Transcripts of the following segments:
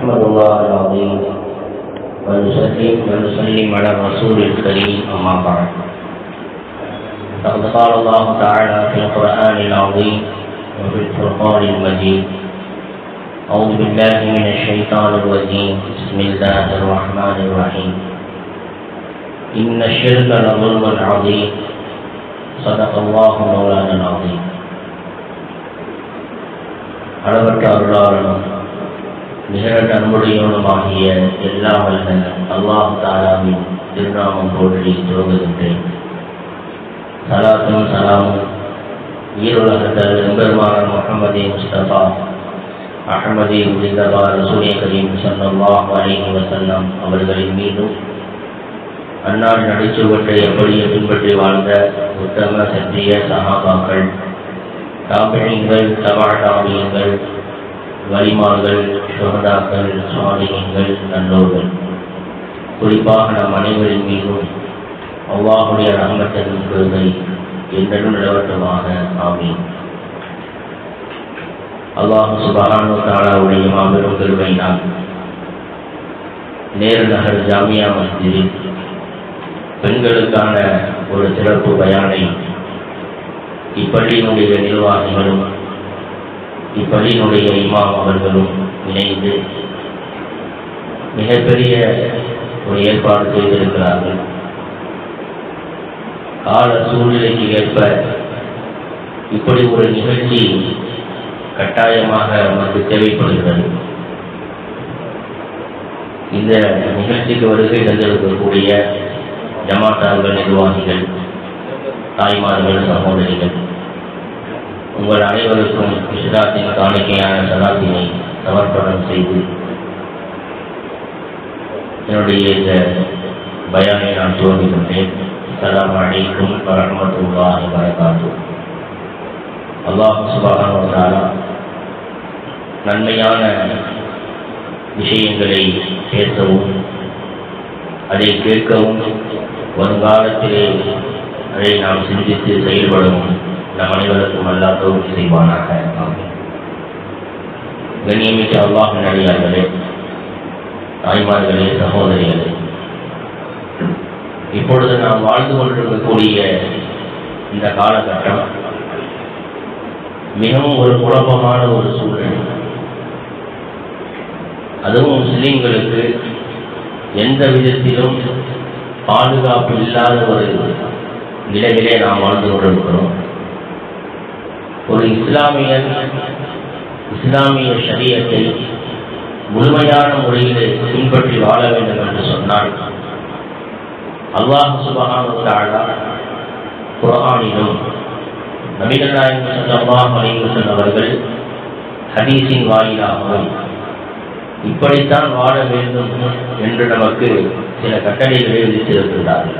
نحمد الله العظيم ونسلم ونسلم على الرسول الكريم أما بعد فقد قال الله تعالى في القرآن العظيم وفي الفرقان المجيد أعوذ بالله من الشيطان الرجيم بسم الله الرحمن الرحيم إن الشرك لظلم عظيم صدق الله مولانا العظيم அளவற்ற அருளாளனும் நிகழ அன்புடையவனுமாகிய எல்லா வல்ல அல்லாஹ் தாலாவின் திருநாமம் போற்றி துவங்குகின்றேன் சலாத்தும் சலாமும் ஈருலகத்தல் எம்பெருமான முகமதி முஸ்தபா அகமதி உலிதபா ரசூலிய கரீம் சல்லாஹ் அலைஹி வசல்லம் அவர்களின் மீதும் அன்னார் நடிச்சுவற்றை எப்படியே பின்பற்றி வாழ்ந்த உத்தம சத்திய சகாபாக்கள் தாபிழிங்கள் தபா தாபியங்கள் வலிமார்கள் சுகதாக்கள் சுவாதிகங்கள் நல்லோர்கள் குறிப்பாக நம் அனைவரின் மீதும் அவ்வாஹுடைய ரஹமத்தின் கொள்கை என்றும் நிலவட்டமாக ஆமீன் அல்லாஹு சுபஹானு தாலாவுடைய மாபெரும் பெருமையினால் நேரு நகர் ஜாமியா மஸ்ஜிதில் பெண்களுக்கான ஒரு சிறப்பு பயானை இப்பள்ளியினுடைய நிர்வாகிகளும் இப்பள்ளியினுடைய இமாம் அவர்களும் இணைந்து மிகப்பெரிய ஒரு ஏற்பாடு செய்திருக்கிறார்கள் கால சூழ்நிலைக்கு ஏற்ப இப்படி ஒரு நிகழ்ச்சி கட்டாயமாக நமக்கு தேவைப்படுகிறது இந்த நிகழ்ச்சிக்கு வருகை தந்திருக்கக்கூடிய ஜமாத்தார்கள் நிர்வாகிகள் தாய்மார்கள் சகோதரிகள் உங்கள் அனைவருக்கும் இஸ்லாத்தின் காணிக்கையான சலாத்தினை சமர்ப்பணம் செய்து என்னுடைய இந்த பயானை நான் துவங்குகின்றேன் அஸ்லாம் அலைக்கும் வரமத்துல்லாஹி வரகாத்து அல்லாஹ் சுபகான நன்மையான விஷயங்களை பேசவும் அதை கேட்கவும் வருங்காலத்திலே அதை நாம் சிந்தித்து செயல்படவும் நம் அனைவருக்கும் அல்லா தோல்வி செய்வானாக கண்ணியமிக்க அல்லாஹ் நடிகார்களே தாய்மார்களே சகோதரிகளே இப்பொழுது நாம் வாழ்ந்து கொண்டிருக்கக்கூடிய இந்த காலகட்டம் மிகவும் ஒரு குழப்பமான ஒரு சூழல் அதுவும் முஸ்லிம்களுக்கு எந்த விதத்திலும் பாதுகாப்பு இல்லாத ஒரு நிலையிலே நாம் வாழ்ந்து கொண்டிருக்கிறோம் ஒரு இஸ்லாமியன் இஸ்லாமிய சரியத்தை முழுமையான முறையில் பின்பற்றி வாழ வேண்டும் என்று சொன்னால் அல்லாஹ் சுபகான குரானிலும் நபிகள் நாயகம் சல்லாஹ் அலிவசன் அவர்கள் ஹதீஸின் வாயிலாகவும் இப்படித்தான் வாழ வேண்டும் என்று நமக்கு சில கட்டளைகளை விதித்திருக்கிறார்கள்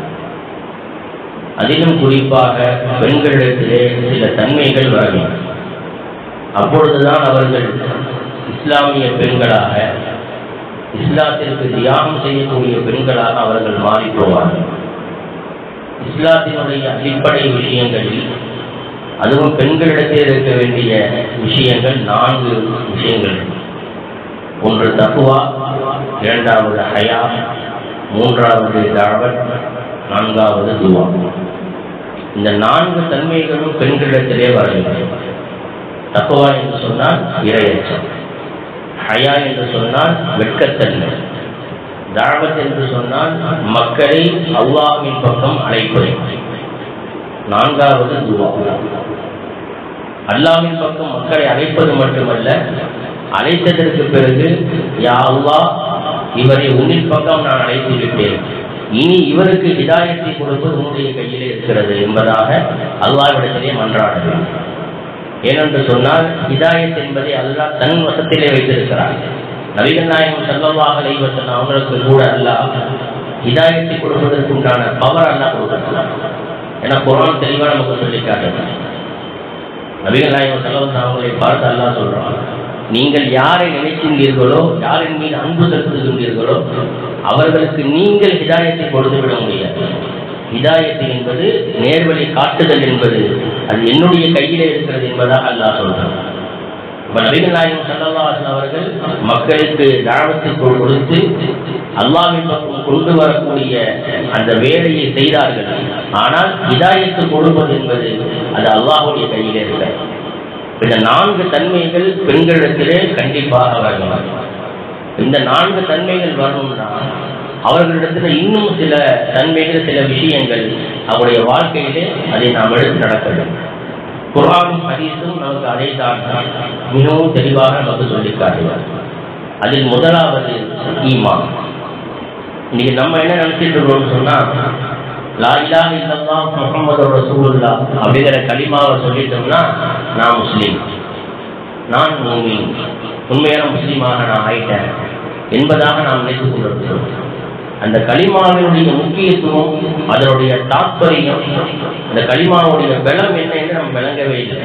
அதிலும் குறிப்பாக பெண்களிடத்திலே சில தன்மைகள் வர வேண்டும் அப்பொழுதுதான் அவர்கள் இஸ்லாமிய பெண்களாக இஸ்லாத்திற்கு தியாகம் செய்யக்கூடிய பெண்களாக அவர்கள் மாறி போவார்கள் இஸ்லாத்தினுடைய அடிப்படை விஷயங்களில் அதுவும் பெண்களிடத்தில் இருக்க வேண்டிய விஷயங்கள் நான்கு விஷயங்கள் ஒன்று தக்குவா இரண்டாவது ஹயா மூன்றாவது தாவத் நான்காவது துவா இந்த நான்கு தன்மைகளும் பெண்களிடத்திலே வர வேண்டும் தக்குவா என்று சொன்னால் இரையச்சம் ஹயா என்று சொன்னால் வெட்கத்தன்மை தாவத் என்று சொன்னால் மக்களை அல்லாவின் பக்கம் அழைப்பது நான்காவது துவா அல்லாவின் பக்கம் மக்களை அழைப்பது மட்டுமல்ல அழைத்ததற்கு பிறகு யா அல்லா இவரை உன்னின் பக்கம் நான் அழைத்து விட்டேன் இனி இவருக்கு ஹிதாயத்தை கொடுப்பது உன்னுடைய கையிலே இருக்கிறது என்பதாக அல்லாவிடத்திலே மன்றாட வேண்டும் ஏனென்று சொன்னால் ஹிதாயத் என்பதை அல்லாஹ் தன் வசத்திலே வைத்திருக்கிறார் நவீன நாயகம் செல்லவாக லைவசன் அவங்களுக்கு கூட அல்லாஹ் ஹிதாயத்தை கொடுப்பதற்கு உண்டான பவர் அல்லா கொடுக்கிறார் ஏன்னா குரான் தெளிவாக நமக்கு சொல்லி காட்டுறது நவீன நாயகம் செல்லவன் அவங்களை பார்த்து அல்லா சொல்றான் நீங்கள் யாரை நினைக்கின்றீர்களோ யாரின் மீது அன்பு செலுத்துகின்றீர்களோ அவர்களுக்கு நீங்கள் ஹிதாயத்தை கொடுத்து விட முடியாது ஹிதாயத்து என்பது நேர்வழி காட்டுதல் என்பது அது என்னுடைய கையிலே இருக்கிறது என்பதாக அல்லாஹ் சொல்றான் இப்ப நபிகள் நாயகம் சல்லல்லாஹு அவர்கள் மக்களுக்கு தாவத்தை கொடுத்து அல்லாவின் பக்கம் கொண்டு வரக்கூடிய அந்த வேலையை செய்தார்கள் ஆனால் இதாயத்து கொடுப்பது என்பது அது அல்லாஹுடைய கையிலே இருக்கிறது இந்த நான்கு தன்மைகள் பெண்களிடத்திலே கண்டிப்பாக வரணும் இந்த நான்கு தன்மைகள் வரணும்னா அவர்களிடத்துல இன்னும் சில தன்மைகள் சில விஷயங்கள் அவருடைய வாழ்க்கையிலே அதை நாம் எடுத்து நடக்க வேண்டும் குர்ஆனும் ஹதீஸும் நமக்கு அதை தான் மிகவும் தெளிவாக நமக்கு சொல்லி காட்டுவார் அதில் முதலாவது ஈமான் இன்னைக்கு நம்ம என்ன நினைச்சிட்டு இருக்கோம்னு சொன்னா லா இலாஹ இல்லல்லாஹ் முஹம்மது ரசூலுல்லாஹ் அப்படிங்கிற கலிமாவை சொல்லிட்டோம்னா நான் முஸ்லீம் நான் மூமின் உண்மையான முஸ்லீமாக நான் ஆயிட்டேன் என்பதாக நாம் நினைத்துக் கொண்டிருக்கிறோம் அந்த களிமாவினுடைய முக்கியத்துவம் அதனுடைய தாற்பயம் அந்த களிமாவுடைய பலம் என்ன என்று நம்ம விளங்கவே இல்லை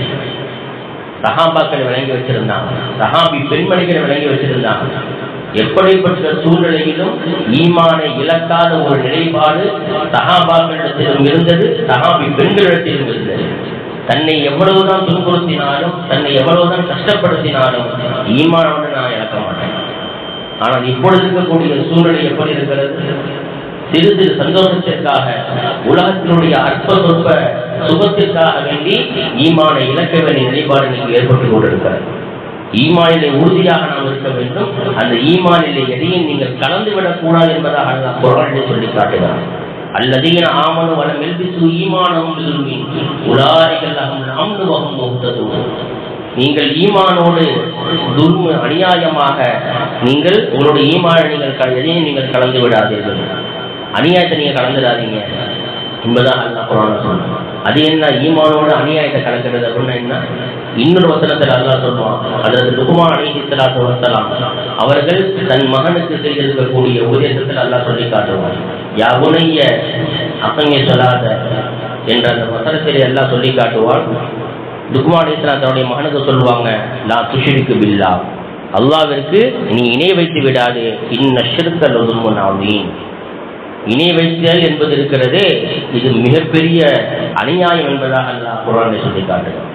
சஹாபாக்கள் விளங்கி வச்சிருந்தாங்க சஹாபி பெண்மணிகள் விளங்கி வச்சிருந்தாங்க எப்படிப்பட்ட சூழ்நிலையிலும் ஈமானை இழக்காத ஒரு நிலைப்பாடு சஹாபாக்களிடத்திலும் இருந்தது சஹாபி பெண்களிடத்திலும் இருந்தது தன்னை எவ்வளவுதான் துன்புறுத்தினாலும் தன்னை எவ்வளவுதான் கஷ்டப்படுத்தினாலும் ஈமானோடு நான் இழக்க மாட்டேன் ஆனால் இப்பொழுது இருக்கக்கூடிய சூழ்நிலை எப்படி இருக்கிறது சிறு சிறு சந்தோஷத்திற்காக உலகத்தினுடைய அற்ப சொற்ப சுகத்திற்காக வேண்டி ஈமானை இழக்க வேண்டிய நிலைப்பாடு நீங்கள் ஏற்பட்டுக் கொண்டிருக்கிறது ஈமானிலே உறுதியாக நாம் இருக்க வேண்டும் அந்த ஈமானிலே எதையும் நீங்கள் கலந்து விடக்கூடாது என்பதாக அல்லாஹ் குரானிலே சொல்லி காட்டுகிறார் அல்லதீன ஆமனு வல மெல்பிசு ஈமானம் உலாரிகள் அம்னுவகம் முக்ததும் நீங்கள் ஈமானோடு துர்மு அநியாயமாக நீங்கள் உங்களுடைய ஈமான நீங்கள் க- எதையும் நீங்கள் கலந்து விடாதீர்கள் அநியாயத்தை நீங்க கலந்துடாதீங்க என்பதான் அல்லா குரான் சொல்றான் அது என்ன ஈமானோடு அநியாயத்தை கலக்கிறது அப்படின்னா என்ன இன்னொரு வசனத்தில் அல்லாஹ் சொல்லுவான் அதற்கு லுகுமான் அலிஹி ஸலாத்து வஸ்ஸலாம் அவர்கள் தன் மகனுக்கு செய்திருக்கக்கூடிய உபதேசத்தில் அல்லாஹ் சொல்லி காட்டுவான் யா புனைய அப்பங்கே சொல்லாத என்ற அந்த வசனத்தில் எல்லாம் சொல்லி காட்டுவான் லுக்மான் இஸ்லாம் தன்னுடைய மகனுக்கு சொல்லுவாங்க லா துஷிருக்கு பில்லா அல்லாவிற்கு நீ இணை வைத்து விடாது இன்ன ஷிர்க லதுமுன் ஆமீன் இணை வைத்தல் என்பது இருக்கிறதே இது மிகப்பெரிய அநியாயம் என்பதாக அல்லாஹ் குரானை சொல்லி காட்டுகிறோம்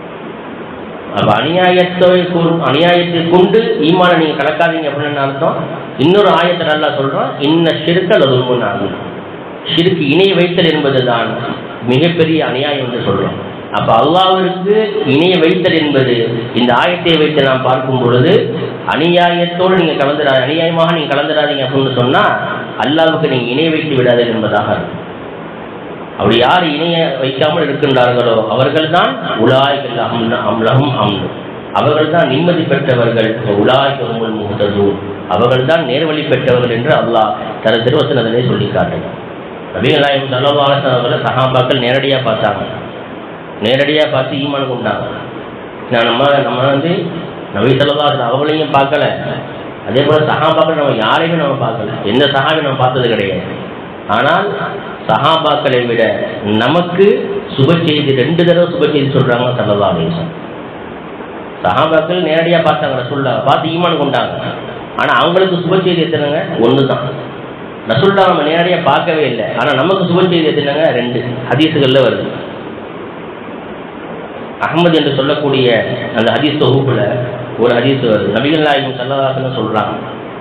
அப்ப அநியாயத்தை கொண்டு- அநியாயத்தை கொண்டு ஈமான நீங்க கலக்காதீங்க அப்படின்னு என்ன அர்த்தம் இன்னொரு ஆயத்தை நல்லா சொல்றோம் இன்ன ஷிர்க லதுமுன் ஆமீன் ஷிர்க் இணை வைத்தல் என்பதுதான் மிகப்பெரிய அநியாயம் என்று சொல்றோம் அப்ப அல்லாஹ்விற்கு இணைய வைத்தல் என்பது இந்த ஆயத்தை வைத்து நாம் பார்க்கும் பொழுது அநியாயத்தோடு நீங்க கலந்துடா அநியாயமாக நீங்க கலந்துடாதீங்க அப்படின்னு சொன்னா அல்லாஹ்வுக்கு நீங்க இணை வைத்து விடாதீர்கள் என்பதாக இருக்கும் அப்படி யார் இணைய வைக்காமல் இருக்கின்றார்களோ அவர்கள்தான் உலாய்கள் அம்லகம் அம்னு அவர்கள்தான் நிம்மதி பெற்றவர்கள் உலாய்கள் முகதூர் அவர்கள்தான் நேர்வழி பெற்றவர்கள் என்று அல்லாஹ் தர திருவசனத்திலே சொல்லி காட்டுகிறார் நபிகளாயம் சல்லவாசன் அவர்களை சஹாபாக்கள் நேரடியாக பார்த்தாங்க நேரடியாக பார்த்து ஈமான் கொண்டாங்க நான் நம்ம நம்ம வந்து நபி சல்லவாசன் அவங்களையும் பார்க்கல அதே போல சஹாபாக்கள் நம்ம யாரையுமே நம்ம பார்க்கல எந்த சஹாபி நம்ம பார்த்தது கிடையாது ஆனால் சஹாபாக்களை விட நமக்கு சுப செய்தி ரெண்டு தடவை சுப செய்தி சொல்றாங்க சல்லல்லா அலிசன் சஹாபாக்கள் நேரடியாக பார்த்தாங்க ரசுல்லா பார்த்து ஈமான் கொண்டாங்க ஆனா அவங்களுக்கு சுப செய்தி எத்தனைங்க ஒன்று தான் ரசுல்லா நம்ம நேரடியாக பார்க்கவே இல்லை ஆனா நமக்கு சுப செய்தி எத்தனைங்க ரெண்டு ஹதீஸுகள்ல வருது அகமது என்று சொல்லக்கூடிய அந்த ஹதீஸ் தொகுப்புல ஒரு ஹதீஸ் வருது நபிகள் நாயகம் சல்லதாசன் சொல்றாங்க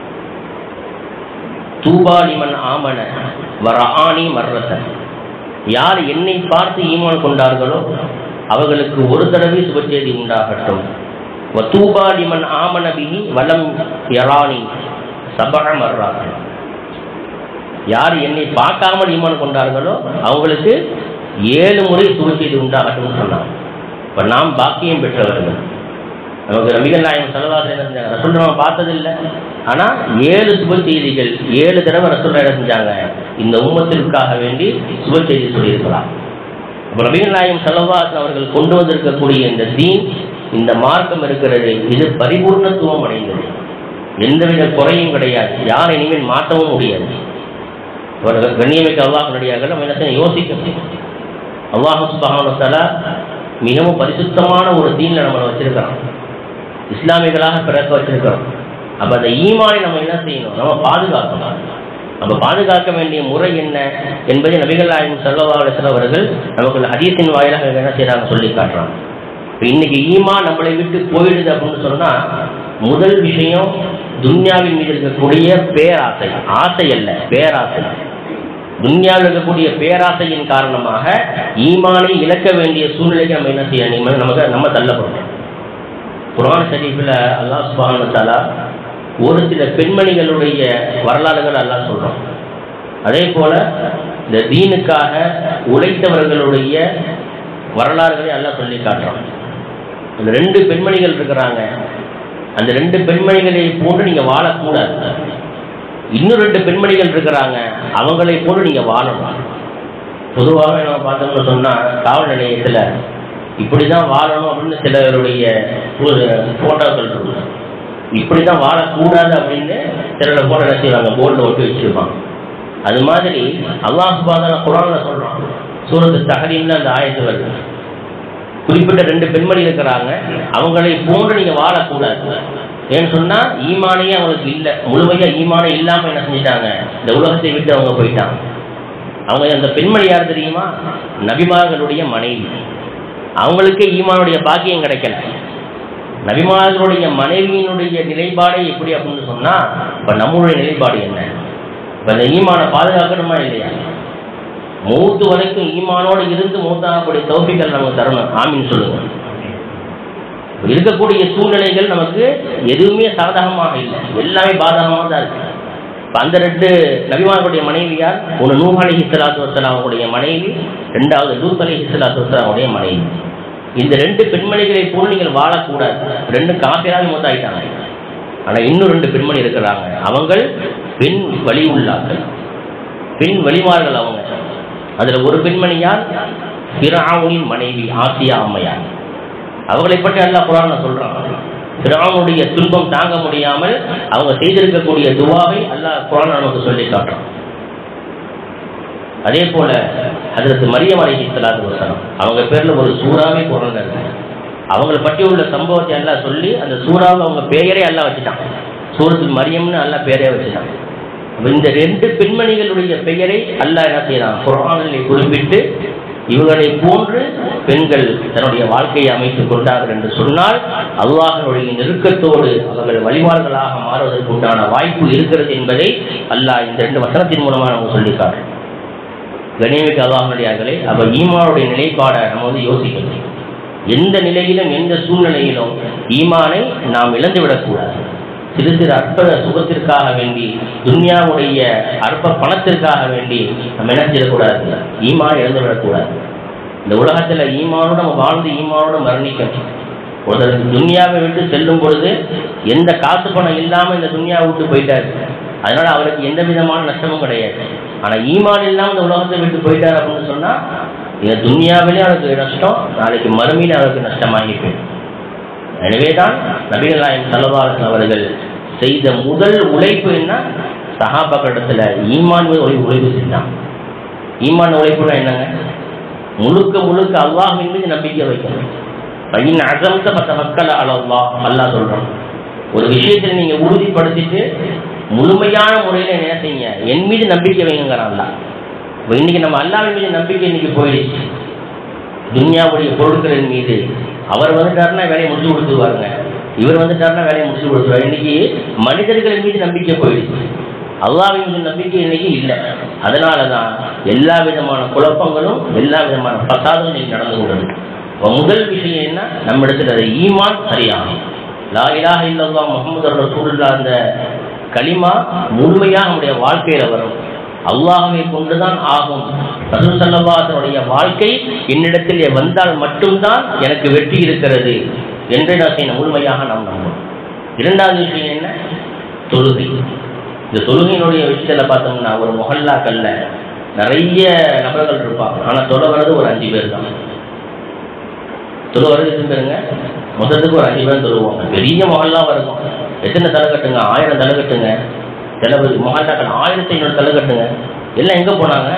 தூபாலிமன் ஆமன வர ஆணி மர்ரத்தன் யார் என்னை பார்த்து ஈமான் கொண்டார்களோ அவர்களுக்கு ஒரு தடவை சுபச்செய்தி உண்டாகட்டும் வ தூபாலிமன் ஆமன பிஹி வலம் யராணி சபக மர்ராக்கள் யார் என்னை பார்க்காமல் ஈமான் கொண்டார்களோ அவங்களுக்கு ஏழு முறை சுபச்செய்தி உண்டாகட்டும்னு சொன்னாங்க இப்ப நாம் பாக்கியம் பெற்றவர்கள் நமக்கு நபிகள் நாயகம் செலவாக செஞ்சாங்க ரசூல் நம்ம பார்த்ததில்லை ஆனா ஏழு சுப செய்திகள் ஏழு தடவை ரசூல் என்ன செஞ்சாங்க இந்த உம்மத்திற்காக வேண்டி சுப செய்தி சொல்லியிருக்கலாம் அப்ப நபிகள் நாயகம் செலவாசன் அவர்கள் கொண்டு வந்திருக்கக்கூடிய இந்த தீன் இந்த மார்க்கம் இருக்கிறது இது பரிபூர்ணத்துவம் அடைந்தது எந்தவித குறையும் கிடையாது யார் இனிமேல் மாற்றவும் முடியாது ஒரு கண்ணியமிக்க அல்லாஹனுடையாக நம்ம என்ன செய்யணும்? யோசிக்கணும் அல்லாஹு சுபஹானு தஆலா மிகவும் பரிசுத்தமான ஒரு தீன்ல நம்மளை வச்சிருக்கிறோம் இஸ்லாமியர்களாக பிறக்க வச்சிருக்கிறோம் அப்ப அந்த ஈமானை நம்ம என்ன செய்யணும் நம்ம பாதுகாக்கணும் நம்ம பாதுகாக்க வேண்டிய முறை என்ன என்பதை நபிகள் நாயகம் சல்லா அலிஸ்லாம் அவர்கள் நமக்கு இந்த ஹதீஸின் வாயிலாக என்ன செய்யறாங்க சொல்லி காட்டுறாங்க இப்ப இன்னைக்கு ஈமா நம்மளை விட்டு போயிடுது அப்படின்னு சொன்னா முதல் விஷயம் துன்யாவின் மீது இருக்கக்கூடிய பேராசை ஆசை அல்ல பேராசை துன்யாவில் இருக்கக்கூடிய பேராசையின் காரணமாக ஈமானை இழக்க வேண்டிய சூழ்நிலைக்கு நம்ம என்ன செய்ய நம்ம- நமக்கு நம்ம தள்ளப்படுறோம் குர்ஆன் ஷரீஃபில் அல்லாஹ் சுப்ஹானஹு வ தஆலா ஒரு சில பெண்மணிகளுடைய வரலாறுகள் அல்லாஹ் சொல்றோம் அதே போல இந்த தீனுக்காக உழைத்தவர்களுடைய வரலாறுகளை அல்லாஹ் சொல்லி காட்டுறோம் அந்த ரெண்டு பெண்மணிகள் இருக்கிறாங்க அந்த ரெண்டு பெண்மணிகளை போன்று நீங்க வாழக்கூடாது இன்னும் ரெண்டு பெண்மணிகள் இருக்கிறாங்க அவங்களை போன்று நீங்க வாழணும் பொதுவாக நம்ம பார்த்தோம்னு சொன்னா காவல் நிலையத்துல இப்படிதான் வாழணும் அப்படின்னு சிலருடைய ஒரு போட்டோக்கள் இருக்கும் இப்படிதான் வாழக்கூடாது அப்படின்னு சிலரை போட என்ன செய்வாங்க போர்டில் ஒட்டி வச்சிருப்பாங்க அது மாதிரி அல்லாஹ் சுபாதான குரான்ல சொல்றான் சூரத்து தகரீம்ல அந்த ஆயத்து வருது குறிப்பிட்ட ரெண்டு பெண்மணி இருக்கிறாங்க அவங்களை போன்று நீங்க வாழக்கூடாது ஏன்னு சொன்னா ஈமானையே அவங்களுக்கு இல்லை முழுமையா ஈமானே இல்லாம என்ன செஞ்சிட்டாங்க இந்த உலகத்தை விட்டு அவங்க போயிட்டாங்க அவங்க அந்த பெண்மணி யார் தெரியுமா நபிமார்களுடைய மனைவி அவங்களுக்கே ஈமானுடைய பாக்கியம் கிடைக்கல நபிமார்களுடைய மனைவியினுடைய நிலைப்பாடே எப்படி அப்படின்னு சொன்னா இப்ப நம்மளுடைய நிலைப்பாடு என்ன இப்ப இந்த ஈமானை பாதுகாக்கணுமா இல்லையா மூத்து வரைக்கும் ஈமானோடு இருந்து மூத்தாகக்கூடிய தௌஃபிகள் நமக்கு தரணும் ஆமீன் சொல்லுங்க இப்ப இருக்கக்கூடிய சூழ்நிலைகள் நமக்கு எதுவுமே சாதகமாக இல்லை எல்லாமே பாதகமாக தான் இருக்கு இப்ப அந்த ரெண்டு நபிமார்களுடைய மனைவியார் ஒன்று நூஹ் அலி ஹிஸ்லாத்து வசலாம் அவங்களுடைய மனைவி ரெண்டாவது லூத் அலி ஹிஸ்லாத்து வசலாம் அவருடைய மனைவி இந்த ரெண்டு பெண்மணிகளை போல் நீங்கள் வாழக்கூடாது ரெண்டு காப்பிராக மூத்தாயிட்டாங்க ஆனா இன்னும் ரெண்டு பெண்மணி இருக்கிறாங்க அவங்கள் பெண் வழி உள்ளார்கள் பெண் வழிமார்கள் அவங்க அதுல ஒரு பெண்மணியார் பிராவுனின் மனைவி ஆசியா அம்மையார் அவங்களை பற்றி அல்லாஹ் குரான்ல சொல்றான் பிராவுனுடைய துன்பம் தாங்க முடியாமல் அவங்க செய்திருக்கக்கூடிய துவாவை அல்லாஹ் குரான் நமக்கு சொல்லி காட்டுறான் அதே போல அதற்கு மரியம் அலைஹி ஸலாத்து வஸலாம் அவங்க பேர்ல ஒரு சூறாவே குரான்ல இருக்கு அவங்களை பற்றி உள்ள சம்பவத்தை எல்லாம் சொல்லி அந்த சூறாவை அவங்க பெயரே எல்லாம் வச்சுட்டான் சூரத்தில் மரியம்னு எல்லாம் பேரே வச்சுட்டான் அப்ப இந்த ரெண்டு பெண்மணிகளுடைய பெயரை அல்லாஹ் என்ன செய்யறான் குரானிலே குறிப்பிட்டு இவர்களை போன்று பெண்கள் தன்னுடைய வாழ்க்கையை அமைத்துக் கொண்டார்கள் என்று சொன்னால் அல்லாஹனுடைய நெருக்கத்தோடு அவர்கள் வழிபாடுகளாக மாறுவதற்கு உண்டான வாய்ப்பு இருக்கிறது என்பதை அல்லாஹ் இந்த ரெண்டு வசனத்தின் மூலமாக நம்ம சொல்லிக்காட்டு கணிமிக்க அல்லாஹனுடையார்களே அப்ப ஈமானுடைய நிலைப்பாடை நம்ம வந்து யோசிக்கணும் எந்த நிலையிலும் எந்த சூழ்நிலையிலும் ஈமானை நாம் இழந்து விடக்கூடாது சிறு சிறு அற்ப சுகத்திற்காக வேண்டி துன்யாவுடைய அற்ப பணத்திற்காக வேண்டி நம்ம என்ன செய்யக்கூடாது ஈமான் இழந்து விடக்கூடாது இந்த உலகத்துல ஈமானோட நம்ம வாழ்ந்து ஈமானோட மரணிக்கணும் ஒருத்தருக்கு துன்யாவை விட்டு செல்லும் பொழுது எந்த காசு பணம் இல்லாம இந்த துன்யாவை விட்டு போயிட்டாரு அதனால அவருக்கு எந்த விதமான நஷ்டமும் கிடையாது ஆனா ஈமான் இல்லாம இந்த உலகத்தை விட்டு போயிட்டாரு அப்படின்னு சொன்னா இந்த துன்யாவிலே அவருக்கு நஷ்டம் நாளைக்கு மறுமையில அவருக்கு நஷ்டமாகி போயிடும் எனவேதான் நபிகள் நாயகம் சல்லல்லாஹு அவர்கள் செய்த முதல் உழைப்பு என்ன சஹாபாக்களிடத்துல ஈமான் மீது ஒரு உழைப்பு செஞ்சான் ஈமான் உழைப்புனா என்னங்க முழுக்க முழுக்க அல்லாஹ்வின் மீது நம்பிக்கை வைக்கணும் பையன் அசம்த பத்த மக்கள் அல்லாஹ் அல்லாஹ் சொல்றான் ஒரு விஷயத்தை நீங்க உறுதிப்படுத்திட்டு முழுமையான முறையில என்ன செய்யுங்க என் மீது நம்பிக்கை வைங்கிறான் அல்லாஹ் இப்ப இன்னைக்கு நம்ம அல்லாஹ்வின் மீது நம்பிக்கை இன்னைக்கு போயிடுச்சு துன்யாவுடைய பொருட்களின் மீது அவர் வந்துட்டாருன்னா வேலையை முடிச்சு கொடுத்துருவாருங்க இவர் வந்துட்டாருன்னா வேலையை முடிச்சு கொடுத்துருவாரு இன்னைக்கு மனிதர்களின் மீது நம்பிக்கை போயிடுச்சு அல்லாவின் மீது நம்பிக்கை இன்னைக்கு இல்லை அதனால தான் எல்லா விதமான குழப்பங்களும் எல்லா விதமான பசாதும் இன்னைக்கு நடந்து கொண்டது இப்ப முதல் விஷயம் என்ன நம்ம இடத்துல அது ஈமான் சரியாகும் லா இலாஹ இல்லல்லாஹ் முஹம்மது ரசூலுல்லாஹ் அந்த களிமா முழுமையா நம்முடைய வாழ்க்கையில வரும் அல்லாஹ்வை கொண்டுதான் ஆகும் ரசூல் ஸல்லல்லாஹுடைய வாழ்க்கை என்னிடத்தில் வந்தால் மட்டும்தான் எனக்கு வெற்றி இருக்கிறது என்று நான் செய்யணும் முழுமையாக நாம் நம்பணும் இரண்டாவது விஷயம் என்ன தொழுகை இந்த தொழுகையினுடைய விஷயத்துல பார்த்தோம்னா ஒரு மொஹல்லாக்கல்ல நிறைய நபர்கள் இருப்பாங்க ஆனா தொலை வர்றது ஒரு அஞ்சு பேர் தான் தொழு வர்றது எத்தனை பேருங்க மொத்தத்துக்கு ஒரு அஞ்சு பேர் தொழுவாங்க பெரிய மொஹல்லா இருக்கும் எத்தனை தலை கட்டுங்க ஆயிரம் தலை கட்டுங்க தளபதி மொஹல்லாக்கள் ஆயிரத்தி ஐநூறு தலை கட்டுங்க எல்லாம் எங்க போனாங்க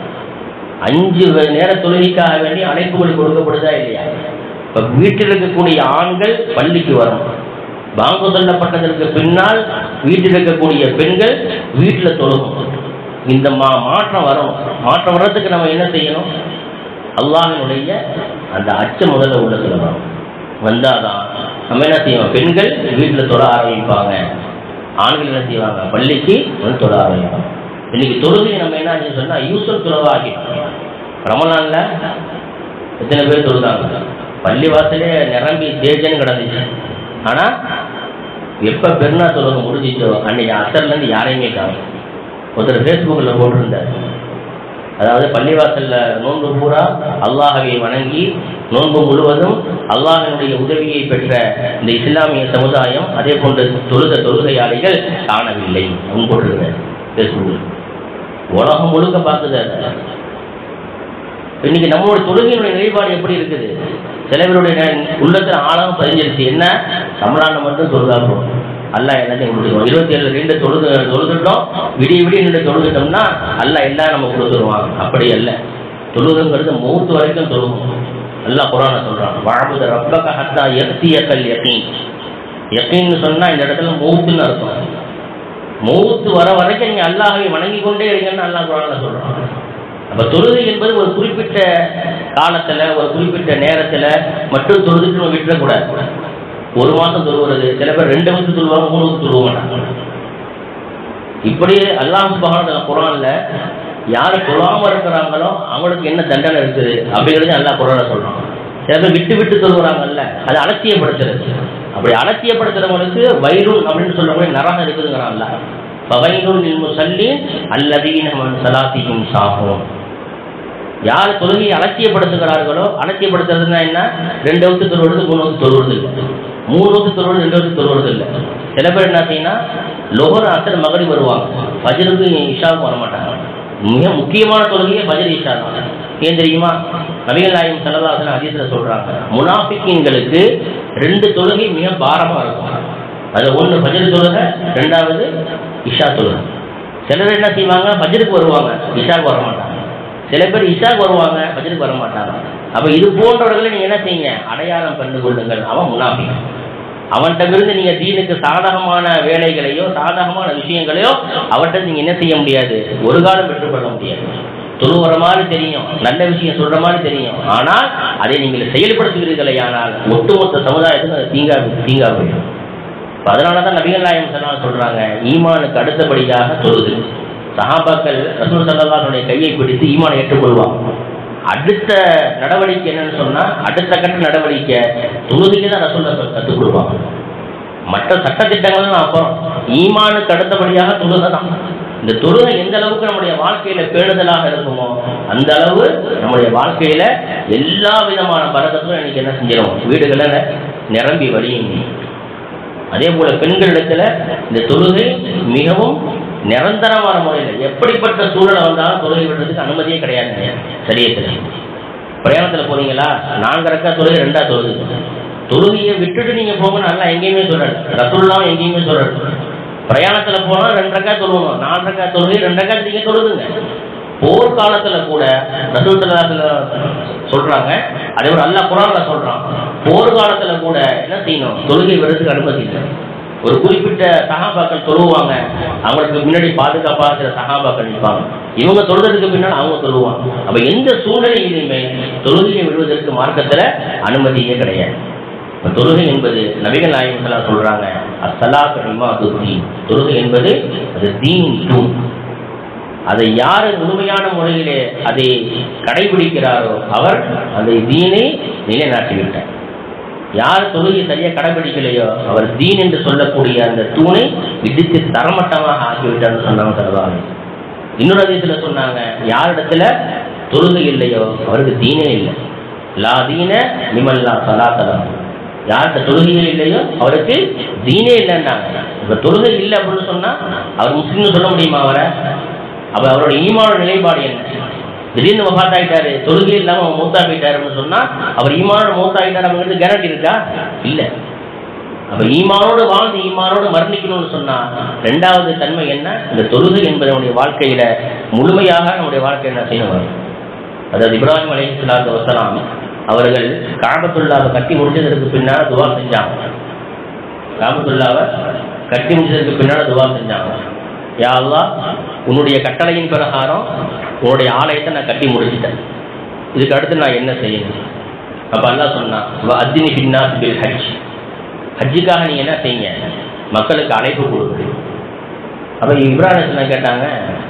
அஞ்சு வே- நேர தொழுகைக்காக வேண்டி அழைப்புகள் கொடுக்கப்படுதா இல்லையா இப்ப வீட்டில் இருக்கக்கூடிய ஆண்கள் பள்ளிக்கு வரும் பாங்கு சொல்லப்பட்டதற்கு பின்னால் வீட்டில் இருக்கக்கூடிய பெண்கள் வீட்டில் தொழுகும் இந்த மா மாற்றம் வரும் மாற்றம் வர்றதுக்கு நம்ம என்ன செய்யணும் அல்லாஹினுடைய அந்த அச்சம் முதல்ல உள்ளத்துல வரும் வந்தாதான் நம்ம என்ன செய்வோம் பெண்கள் வீட்டில் தொழ ஆரம்பிப்பாங்க ஆண்கள் என்ன செய்வாங்க பள்ளிக்கு வந்து தொழ ஆரம்பிப்பாங்க இன்னைக்கு தொழுகை நம்ம என்ன ஆச்சுன்னு சொன்னா யூசல் துறவாகி ரமலான்ல எத்தனை பேர் தொழுதாங்க பள்ளி வாசலே நிரம்பி தேஜன்னு கிடந்துச்சு ஆனா எப்ப பெருநா தொழுகை முடிஞ்சிச்சோ அன்னைக்கு அசர்ல இருந்து யாரையுமே காணும் ஒருத்தர் ஃபேஸ்புக்கில் போட்டிருந்தார் அதாவது பள்ளிவாசல்ல நோன்பு பூரா அல்லாஹவை வணங்கி நோன்பு முழுவதும் அல்லாஹினுடைய உதவியை பெற்ற இந்த இஸ்லாமிய சமுதாயம் அதே போன்ற தொழுத தொழுகையாளிகள் காணவில்லை அவங்க போட்டிருக்கிறார் ஃபேஸ்புக்கில் உலகம் முழுக்க பார்க்குது அதை. இன்னைக்கு நம்மளோட தொழுகையினுடைய நிலைப்பாடு எப்படி இருக்குது சில பேருடைய நெ- உள்ளத்துல ஆழம் பதிஞ்சிருச்சு என்ன தமிழ்நாடு மட்டும் தொழுதா போதும் அல்ல எல்லாத்தையும் கொடுத்துருவோம் இருபத்தி ஏழு ரெண்டு தொழுது தொழுதுட்டோம் விடிய விடிய நின்று தொழுதுட்டோம்னா அல்ல எல்லாம் நம்ம கொடுத்துருவாங்க அப்படி அல்ல தொழுதுங்கிறது மூத்து வரைக்கும் தொழுகும் அல்லாஹ் குரான சொல்றான் வாழ்வது ரப்பக ஹத்தா எத்தியக்கல் யகீன் யகீன்னு சொன்னா இந்த இடத்துல மூத்துன்னு அர்த்தம் மூத்து வர வரைக்கும் நீங்க அல்லாஹ்வை வணங்கி கொண்டே இருங்கன்னு அல்லாஹ் குரான்ல சொல்றான் அப்ப தொழுகை என்பது ஒரு குறிப்பிட்ட காலத்துல ஒரு குறிப்பிட்ட நேரத்துல மட்டும் தொழுதுட்டு நம்ம விட்டுறக்கூடாது ஒரு மாசம் தொழுவுறது சில பேர் ரெண்டு வருஷம் தொழுவாங்க மூணு வருஷம் தொழுவ மாட்டாங்க இப்படி அல்லாஹ் சுபஹானஹு குரான்ல யாரு தொழாம இருக்கிறாங்களோ அவங்களுக்கு என்ன தண்டனை இருக்குது அப்படிங்கிறது அல்லாஹ் குரான்ல சொல்றான் சில பேர் விட்டு விட்டு தொழுகிறாங்கல்ல அது அலட்சியப்படுத்துறது அப்படி அலட்சியப்படுத்துறவங்களுக்கு வயிறும் அப்படின்னு சொல்லக்கூடிய நரகம் இருக்குதுங்கிறான்ல பவைனுல் முசல்லீன் அல்லதீன மன் சலாத்திஹிம் சாஹூன் யார் தொழுகையை அலட்சியப்படுத்துகிறார்களோ அலட்சியப்படுத்துறதுன்னா என்ன ரெண்டு வகுத்து தொழுவது மூணு வகுத்து தொழுவது இல்லை மூணு வகுத்து தொழுவது ரெண்டு வகுத்து தொழுவது இல்லை சில பேர் என்ன செய்யணும் லோகர் அசர் மகரி வருவாங்க ஃபஜருக்கு இஷாவுக்கு வர மாட்டாங்க மிக முக்கியமான தொழுகையே ஃபஜர் இஷா தான் ஏன் தெரியுமா நபிகள் நாயகம் சல்லல்லாஹு அதிசல சொல்றாங்க முனாஃபிக்கீன்களுக்கு ரெண்டு தொழுகை மிக பாரமா இருக்கும் அது ஒன்று ஃபஜர் தொழுகை ரெண்டாவது இஷா தொழுகை சிலர் என்ன செய்வாங்க ஃபஜருக்கு வருவாங்க இஷாவுக்கு வர மாட்டாங்க சில பேர் இஷாக்கு வருவாங்க பஜருக்கு வர மாட்டாங்க அப்ப இது போன்றவர்களை நீங்க என்ன செய்யுங்க அடையாளம் கண்டு கொள்ளுங்கள் அவன் முனாஃபி அவன்கிட்ட இருந்து நீங்க தீனுக்கு சாதகமான வேலைகளையோ சாதகமான விஷயங்களையோ அவன்கிட்ட நீங்க என்ன செய்ய முடியாது ஒரு காலம் பெற்றுக்கொள்ள முடியாது தொழுவுற மாதிரி தெரியும் நல்ல விஷயம் சொல்ற மாதிரி தெரியும் ஆனால் அதை நீங்கள் செயல்படுத்துகிறீர்களே ஆனால் ஒட்டுமொத்த சமுதாயத்துக்கு அது தீங்கா தீங்கா போயிடும் இப்ப அதனாலதான் நபிகள் நாயகம் ஸல்லல்லாஹு சொல்றாங்க ஈமானுக்கு அடுத்தபடியாக தொழுது சஹாபாக்கள் ரசூல் சல்லாஹுடைய கையை பிடித்து ஈமானை ஏற்றுக்கொள்வாங்க அடுத்த நடவடிக்கை என்னன்னு சொன்னா அடுத்த கட்ட நடவடிக்கை தொழுதுக்கு தான் ரசூல் கற்றுக் கொடுப்பாங்க மற்ற சட்டத்திட்டங்கள் அப்புறம் ஈமானுக்கு அடுத்தபடியாக தொழுகை தான் இந்த தொழுகை எந்த அளவுக்கு நம்முடைய வாழ்க்கையில பேணுதலாக இருக்குமோ அந்த அளவு நம்முடைய வாழ்க்கையில எல்லா விதமான பரதத்தும் இன்னைக்கு என்ன செஞ்சிடும் வீடுகளில் நிரம்பி வழியும் அதே போல பெண்களிடத்துல இந்த தொழுகை மிகவும் நிரந்தரமான முறையில் எப்படிப்பட்ட சூழலை வந்தாலும் தொழுகை விடுறதுக்கு அனுமதியே கிடையாது சரியத்தில் பிரயாணத்துல போறீங்களா நான்கு ரக்கா தொழுகை ரெண்டா தொழுது தொழுகையை விட்டுட்டு நீங்க போகணும் நல்லா எங்கேயுமே சொல்றாரு ரசூல்லாம் எங்கேயுமே சொல்றாரு பிரயாணத்துல போனா ரெண்டு ரக்கா தொழுவணும் நாலு ரக்கா தொழுகை ரெண்டு ரக்கா நீங்க தொழுதுங்க போர்க்காலத்துல கூட ரசூல் ஸல்லல்லாஹு சொல்றாங்க அதே ஒரு அல்லாஹ் குரான்ல சொல்றான் போர்க்காலத்துல கூட என்ன செய்யணும் தொழுகை விடுறதுக்கு அனுமதி இல்லை ஒரு குறிப்பிட்ட சகாபாக்கள் தொழுவாங்க அவங்களுக்கு முன்னாடி பாதுகாப்பா சில சகாபாக்கள் நிற்பாங்க இவங்க தொழுறதுக்கு பின்னால் அவங்க தொழுவாங்க அப்ப எந்த சூழ்நிலையிலுமே தொழுகையை விடுவதற்கு மார்க்கத்துல அனுமதியே கிடையாது இப்ப தொழுகை என்பது நபிகள் நாயகம் ஸல்லல்லாஹு சொல்றாங்க அஸ்ஸலாத்து இமாது தீன் தொழுகை என்பது அது தீன் தூண் அதை யார் முழுமையான முறையிலே அதை கடைபிடிக்கிறாரோ அவர் அந்த தீனை நிலைநாட்டிவிட்டார் யார் தொழுகை சரியா கடைபிடிக்கலையோ அவர் தீன் என்று சொல்லக்கூடிய அந்த தூணை இடித்து தரமட்டமாக ஆக்கிவிட்டார்னு சொன்னாங்க சொல்லுவாங்க இன்னொரு அதிசயத்துல சொன்னாங்க யாரிடத்துல தொழுகை இல்லையோ அவருக்கு தீனே இல்லை லா தீன நிமல்லா சலாத்தலம் யார்கிட்ட தொழுகையே இல்லையோ அவருக்கு தீனே இல்லைன்னாங்க இப்ப தொழுகை இல்லை அப்படின்னு சொன்னா அவர் முஸ்லீம்னு சொல்ல முடியுமா அவரை அப்ப அவரோட ஈமான நிலைப்பாடு என்ன திடீர்னு வஃபாத் ஆயிட்டாரு தொழுகை இல்லாம அவன் மூத்தா போயிட்டாருன்னு சொன்னா அவர் ஈமானோட மூத்தா ஆயிட்டாரு அப்படிங்கிறது கேரண்டி இருக்கா இல்ல அப்ப ஈமானோடு வாழ்ந்து ஈமானோடு மரணிக்கணும்னு சொன்னா ரெண்டாவது தன்மை என்ன இந்த தொழுகை என்பது நம்முடைய வாழ்க்கையில முழுமையாக நம்முடைய வாழ்க்கை என்ன செய்யணும் அதாவது இப்ராஹிம் அலி சலாத்து வசலாம் அவர்கள் காபத்துல்லாவை கட்டி முடிச்சதற்கு பின்னால் துவா செஞ்சாங்க காபத்துல்லாவை கட்டி முடிச்சதற்கு பின்னால் துவா செஞ்சாங்க யா அல்லாஹ் உன்னுடைய கட்டளையின் பிரகாரம் உன்னுடைய ஆலயத்தை நான் கட்டி முடிச்சிட்டேன் இதுக்கு அடுத்து நான் என்ன செய்யணும் அப்ப அல்லாஹ் சொன்னான் "வ அத்தினி பின்னாஸ் பில் ஹஜ் ஹஜ்ஜுக்காக நீங்க என்ன செய்யுங்க மக்களுக்கு அழைப்பு கொடுங்க அப்ப இப்ராஹிம் கேட்டாங்க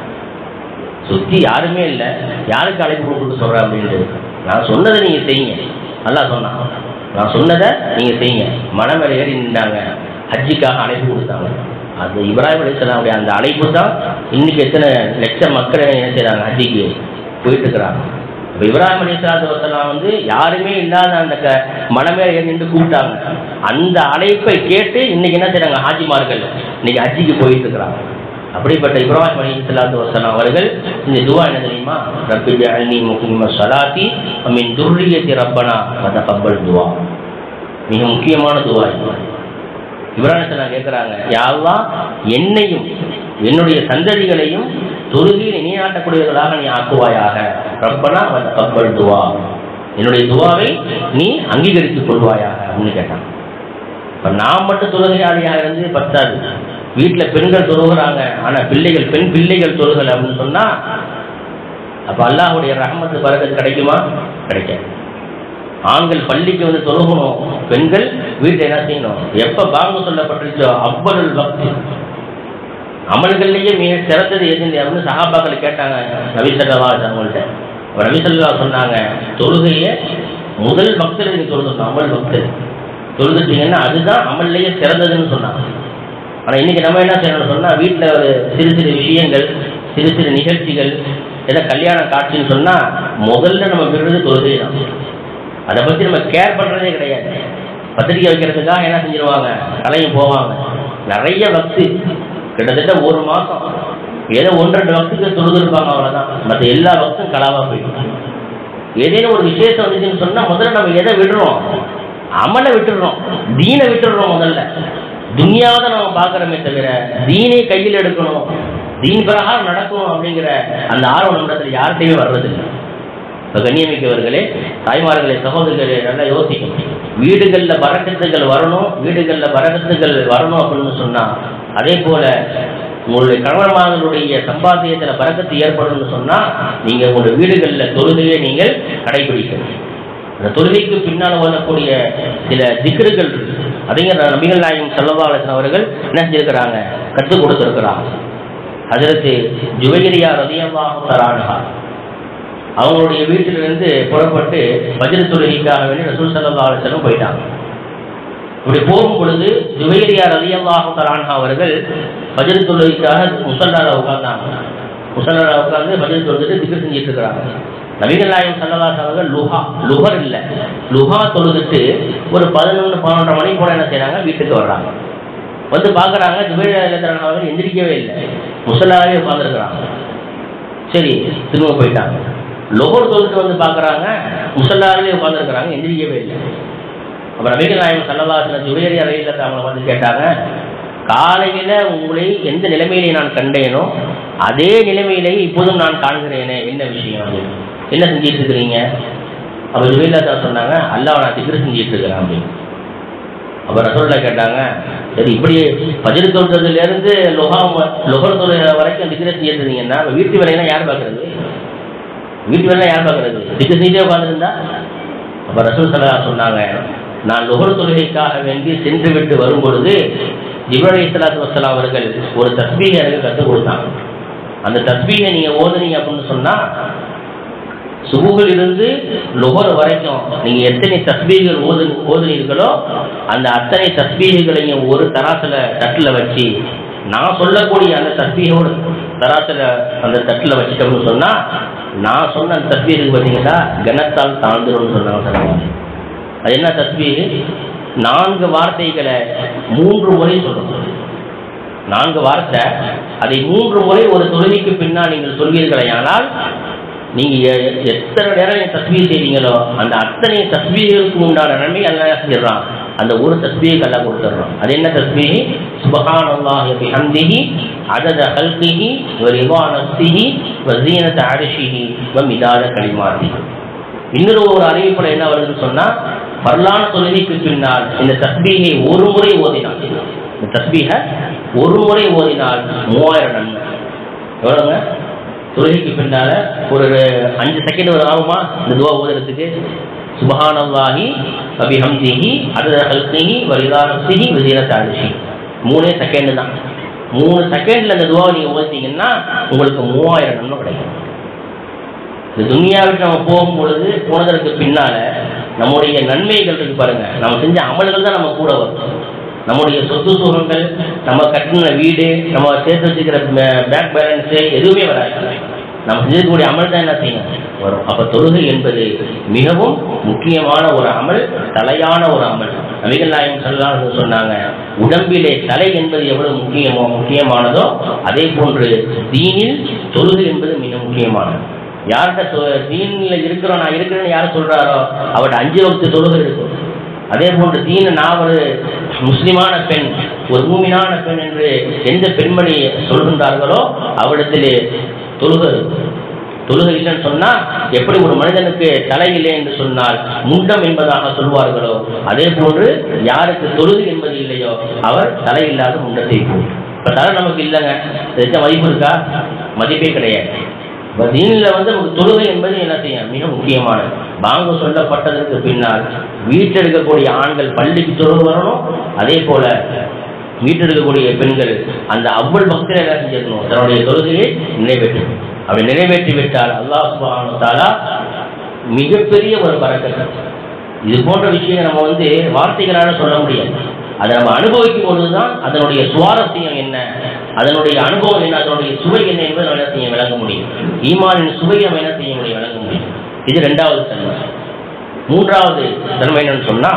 சுத்தி யாருமே இல்லை யாருக்கு அழைப்பு கொடுக்க சொல்ற அப்படின்ட்டு நான் சொன்னதை நீங்க செய்யுங்க நல்லா சொன்னான் நான் சொன்னதை நீங்க செய்யுங்க மனம் மேல ஏறி நின்றாங்க ஹஜ்ஜிக்காக அழைப்பு கொடுத்தாங்க அது இப்ராஹிம் அலிஸ்லாமுடைய அந்த அழைப்பு தான் இன்னைக்கு எத்தனை லட்சம் மக்கள் என்ன செய்றாங்க ஹஜ்ஜிக்கு போயிட்டு இருக்கிறாங்க இப்போ இப்ராஹிம் அலி வசலாம் வந்து யாருமே இல்லாத அந்த க மனமே ஏறி நின்று கூப்பிட்டாங்க அந்த அழைப்பை கேட்டு இன்னைக்கு என்ன செய்றாங்க ஹாஜிமார்கள் இன்னைக்கு ஹஜ்ஜிக்கு போயிட்டு இருக்கிறாங்க அப்படிப்பட்ட இப்ராஹிம் அலி இஸ்லாத்து வசலாம் அவர்கள் இந்த துவா என்ன தெரியுமா ரப்பி ஜஅல்னி முக்கியம சலாத்தி மின் துர்ரியத்தி ரப்பனா வத கப்பல் துவா மிக முக்கியமான துவா இது இப்ராஹிம் சலாம் கேட்குறாங்க யாவா என்னையும் என்னுடைய சந்ததிகளையும் தொழுகையில் நீநாட்டக்கூடியவர்களாக நீ ஆக்குவாயாக ரப்பனா வத கப்பல் துவா என்னுடைய துவாவை நீ அங்கீகரித்துக் கொள்வாயாக அப்படின்னு கேட்டான் இப்போ நான் மட்டும் தொழுகையாளியாக இருந்து பத்தாது வீட்டில் பெண்கள் தொழுகிறாங்க ஆனால் பிள்ளைகள் பெண் பிள்ளைகள் தொழுகலை அப்படின்னு சொன்னால் அப்போ அல்லாஹ்வுடைய ரஹமத்து பரகத் கிடைக்குமா கிடைக்காது ஆண்கள் பள்ளிக்கு வந்து தொழுகணும் பெண்கள் வீட்டில் என்ன செய்யணும் எப்போ பாங்கு சொல்லப்பட்டிருச்சோ அவ்வளவு பக்தி அமல்கள்லேயே மிக சிறந்தது எதுன்னு அப்படின்னு சகாபாக்கள் கேட்டாங்க ரவிசல்லவா அவங்கள்ட்ட அப்ப ரவிசல்லா சொன்னாங்க தொழுகையை முதல் பக்தர் நீ தொழுகணும் அமல் பக்தர் தொழுதுட்டீங்கன்னா அதுதான் அமல்லையே சிறந்ததுன்னு சொன்னாங்க ஆனால் இன்னைக்கு நம்ம என்ன செய்யணும்னு சொன்னால் வீட்டில் ஒரு சிறு சிறு விஷயங்கள் சிறு சிறு நிகழ்ச்சிகள் ஏதோ கல்யாண காட்சின்னு சொன்னால் முதல்ல நம்ம விடுறது தொழுகை தான் அதை பற்றி நம்ம கேர் பண்ணுறதே கிடையாது பத்திரிக்கை வைக்கிறதுக்காக என்ன செஞ்சிருவாங்க கலையும் போவாங்க நிறைய பக்தி கிட்டத்தட்ட ஒரு மாதம் ஏதோ ஒன்று ரெண்டு பக்துக்கு தொழுதுருப்பாங்க அவ்வளோதான் மற்ற எல்லா பக்தும் கலாவாக போயிடும் ஏதேனும் ஒரு விசேஷம் வந்துச்சுன்னு சொன்னால் முதல்ல நம்ம எதை விடுறோம் அமலை விட்டுடுறோம் தீனை விட்டுடுறோம் முதல்ல துனியாவை தான் நம்ம பார்க்குறோமே தவிர தீனை கையில் எடுக்கணும் தீன் பிரகாரம் நடக்கணும் அப்படிங்கிற அந்த ஆர்வம் நம்மிடத்தில் யார்கிட்டையுமே வர்றதில்லை இப்போ கண்ணியமிக்கவர்களே தாய்மார்களே சகோதரர்களே நல்லா யோசிக்கணும் வீடுகளில் வரக்கத்துகள் வரணும் வீடுகளில் வரக்கத்துகள் வரணும் அப்படின்னு சொன்னால் அதே போல உங்களுடைய கணவன்மார்களுடைய சம்பாத்தியத்தில் பறக்கத்து ஏற்படும்னு சொன்னால் நீங்கள் உங்களுடைய வீடுகளில் தொழுகையை நீங்கள் கடைபிடிக்கணும் அந்த தொழுகைக்கு பின்னால் வரக்கூடிய சில திக்ருகள் இருக்கு அதையும் நபிகள் நாயகம் சல்லவாலசன் அவர்கள் என்ன செஞ்சிருக்கிறாங்க கற்றுக் கொடுத்துருக்கிறாங்க அதற்கு ஜுவைரியா ரதியல்லாஹு தரானுகா அவங்களுடைய வீட்டிலிருந்து புறப்பட்டு வஜ்ர தொழுகைக்காக வேண்டி ரசூல் சல்லா அலுவலம் போயிட்டாங்க இப்படி போகும் பொழுது ஜுவைரியா ரலியல்லாஹு தலான்ஹா அவர்கள் வஜ்ர தொழுகைக்காக முசல்லால உட்கார்ந்தாங்க முசல்லால உட்கார்ந்து வஜ்ர தொழுதுட்டு திக்கு செஞ்சுட்டு இருக்கிறாங்க நபிகள் நாயகம் சல்லல்லாஹு அவர்கள் லுஹா லுஹர் இல்லை லுஹா தொழுதுட்டு ஒரு பதினொன்று பன்னெண்டரை மணி போல என்ன செய்றாங்க வீட்டுக்கு வர்றாங்க வந்து பார்க்குறாங்க ஜுவைரியா ரலியல்லாஹு அவர்கள் எந்திரிக்கவே இல்லை முசல்லாவே உட்கார்ந்துருக்கிறாங்க சரி திரும்ப போயிட்டாங்க லோகர் தொழுட்டு வந்து பார்க்குறாங்க முசல்லாவே உட்காந்துருக்கிறாங்க எந்திரிக்கவே இல்லை அப்புறம் நபிகள் நாயகம் சல்லவாசன ஜுவேரி அறையில் அவங்களை வந்து கேட்டாங்க காலையில் உங்களை எந்த நிலைமையிலே நான் கண்டேனோ அதே நிலைமையிலே இப்போதும் நான் காண்கிறேனே என்ன விஷயம் அது என்ன செஞ்சிட்டு இருக்கிறீங்க அப்போ ஜுவேலா சொன்னாங்க அல்லாஹ் நான் திக்ரு செஞ்சிட்டு இருக்கிறேன் அப்படின்னு அப்போ ரசோல்லா கேட்டாங்க சரி இப்படி பஜர் தொழுறதுலேருந்து லொஹாம் லொஹர் தொழுகிற வரைக்கும் திக்ரு செஞ்சிட்டு இருந்தீங்கன்னா அப்ப வீட்டு வேலையெல்லாம் யார் பார்க்கறது வீட்டு வேலையெல்லாம் யார் பார்க்கறது திக்ரு செஞ்சே உட்காந்துருந்தா அப்போ ரசூல் சல்லா சொன்னாங்க நான் லுகர் தொழுகைக்காக வேண்டி சென்று விட்டு வரும் பொழுது இப்ராஹிம் இஸ்லாத்து வசலாம் அவர்கள் ஒரு தஸ்பீகை எனக்கு கற்றுக் கொடுத்தாங்க அந்த தஸ்பீகை நீங்கள் ஓதுனீங்க அப்படின்னு சொன்னால் சுபுகில் இருந்து லுகர் வரைக்கும் நீங்கள் எத்தனை தஸ்பீகள் ஓது ஓதுனீர்களோ அந்த அத்தனை தஸ்பீகங்களையும் ஒரு தராசில் தட்டில் வச்சு நான் சொல்லக்கூடிய அந்த தஸ்பீகோடு தராசில் அந்த தட்டில் வச்சுட்டோம்னு சொன்னால் நான் சொன்ன அந்த தஸ்பீருக்கு பார்த்தீங்கன்னா கனத்தால் தாழ்ந்துரும்னு சொன்னாங்க சொன்னாங்க அது என்ன தஸ்பீகு நான்கு வார்த்தைகளை மூன்று முறை சொல்லணும் நான்கு வார்த்தை அதை மூன்று முறை ஒரு தொழுகைக்கு பின்னால் நீங்கள் சொல்வீர்களே ஆனால் நீங்க எ- எ- எத்தனை நேரம் நீங்க தஸ்பீர் செய்றீங்களோ அந்த அத்தனை தஸ்பீகளுக்கு உண்டான நன்மை அல்லாஹ் செஞ்சிடறான் அந்த ஒரு தஸ்பீக்கு அல்லாஹ் கொடுத்துட்றான் அது என்ன தஸ்பீஹ் சுபஹானல்லாஹி பிஹம்திஹி அதத ஹல்கிஹி வ ரிதா நஃப்ஸிஹி வ ஸீனத அர்ஷிஹி வ மிதாத கலிமாத்திஹி இன்னொரு ஒரு அறிவிப்புல என்ன வருதுன்னு சொன்னா வரலாறு தொழுகைக்கு பின்னால் இந்த தஸ்பீகை ஒரு முறை ஓதினால் இந்த தஸ்பீகை ஒரு முறை ஓதினால் மூவாயிரம் நன்மை எவ்வளோங்க தொழுகைக்கு பின்னால ஒரு அஞ்சு செகண்ட் ஒரு ஆகுமா இந்த துவா ஓதுறதுக்கு சுபஹானல்லாஹி அபிஹம்திஹி அதத ஹல்கிஹி வரிதா நஃப்ஸிஹி வஸீனத அர்ஷி மூணே செகண்ட் தான் மூணு செகண்ட்ல அந்த துவாவை நீங்க ஓதிட்டீங்கன்னா உங்களுக்கு மூவாயிரம் நன்மை கிடைக்கும் இந்த துனியாவுக்கு நம்ம போகும் பொழுது போனதற்கு பின்னால நம்முடைய நன்மைகள் இருக்கு பாருங்க நம்ம செஞ்ச அமல்கள் தான் நம்ம கூட வரும் நம்முடைய சொத்து சுகங்கள் நம்ம கட்டின வீடு நம்ம சேர்த்து வச்சுக்கிற பேங்க் பேலன்ஸு எதுவுமே வராது நம்ம செஞ்சக்கூடிய அமல் தான் என்ன செய்யும் வரும் அப்ப தொழுகை என்பது மிகவும் முக்கியமான ஒரு அமல் தலையான ஒரு அமல் நபிகள் நாயகம் சொல்லலாம் சொன்னாங்க உடம்பிலே தலை என்பது எவ்வளவு முக்கியமோ முக்கியமானதோ அதே போன்று தீனில் தொழுகை என்பது மிக முக்கியமானது யார்கிட்ட தீன்ல இருக்கிறோம் நான் இருக்கிறேன்னு யார் சொல்றாரோ அவர்கிட்ட அஞ்சு வகுத்து தொழுகை இருக்கும் அதே போன்று தீன நான் ஒரு முஸ்லிமான பெண் ஒரு மூமினான பெண் என்று எந்த பெண்மணி சொல்கின்றார்களோ அவரிடத்திலே தொழுகை இருக்கும். தொழுகை இல்லைன்னு சொன்னா எப்படி ஒரு மனிதனுக்கு தலை இல்லை என்று சொன்னால் முண்டம் என்பதாக சொல்வார்களோ அதே போன்று யாருக்கு தொழுகை என்பது இல்லையோ அவர் தலை இல்லாத முண்டத்தை போல் இப்ப தலை நமக்கு இல்லைங்க இதுக்கு மதிப்பு இருக்கா மதிப்பே கிடையாது இப்ப தீனில் வந்து ஒரு தொழுகை என்பது என்ன செய்யும் மிக முக்கியமானது பாங்கு சொல்லப்பட்டதற்கு பின்னால் வீட்டில் இருக்கக்கூடிய ஆண்கள் பள்ளிக்கு தொழுகு வரணும் அதே போல வீட்டில் இருக்கக்கூடிய பெண்கள் அந்த அவ்வள் பக்தரை என்ன செஞ்சிருக்கணும் தன்னுடைய தொழுகையை நிறைவேற்றணும் அப்படி நிறைவேற்றி விட்டால் அல்லாஹ் சுப்ஹானஹு வ தஆலா மிகப்பெரிய ஒரு பறக்கத்து இது போன்ற விஷயங்களை நம்ம வந்து வார்த்தைகளால சொல்ல முடியாது அதை நம்ம அனுபவிக்கும் பொழுதுதான் அதனுடைய சுவாரஸ்யம் என்ன அதனுடைய அனுபவம் என்ன அதனுடைய சுவை என்ன என்பதை நம்ம என்ன செய்ய விளங்க முடியும் ஈமானின் சுவையை நம்ம என்ன செய்ய முடியும் விளங்க முடியும் இது ரெண்டாவது தன்மை மூன்றாவது தன்மை என்னன்னு சொன்னா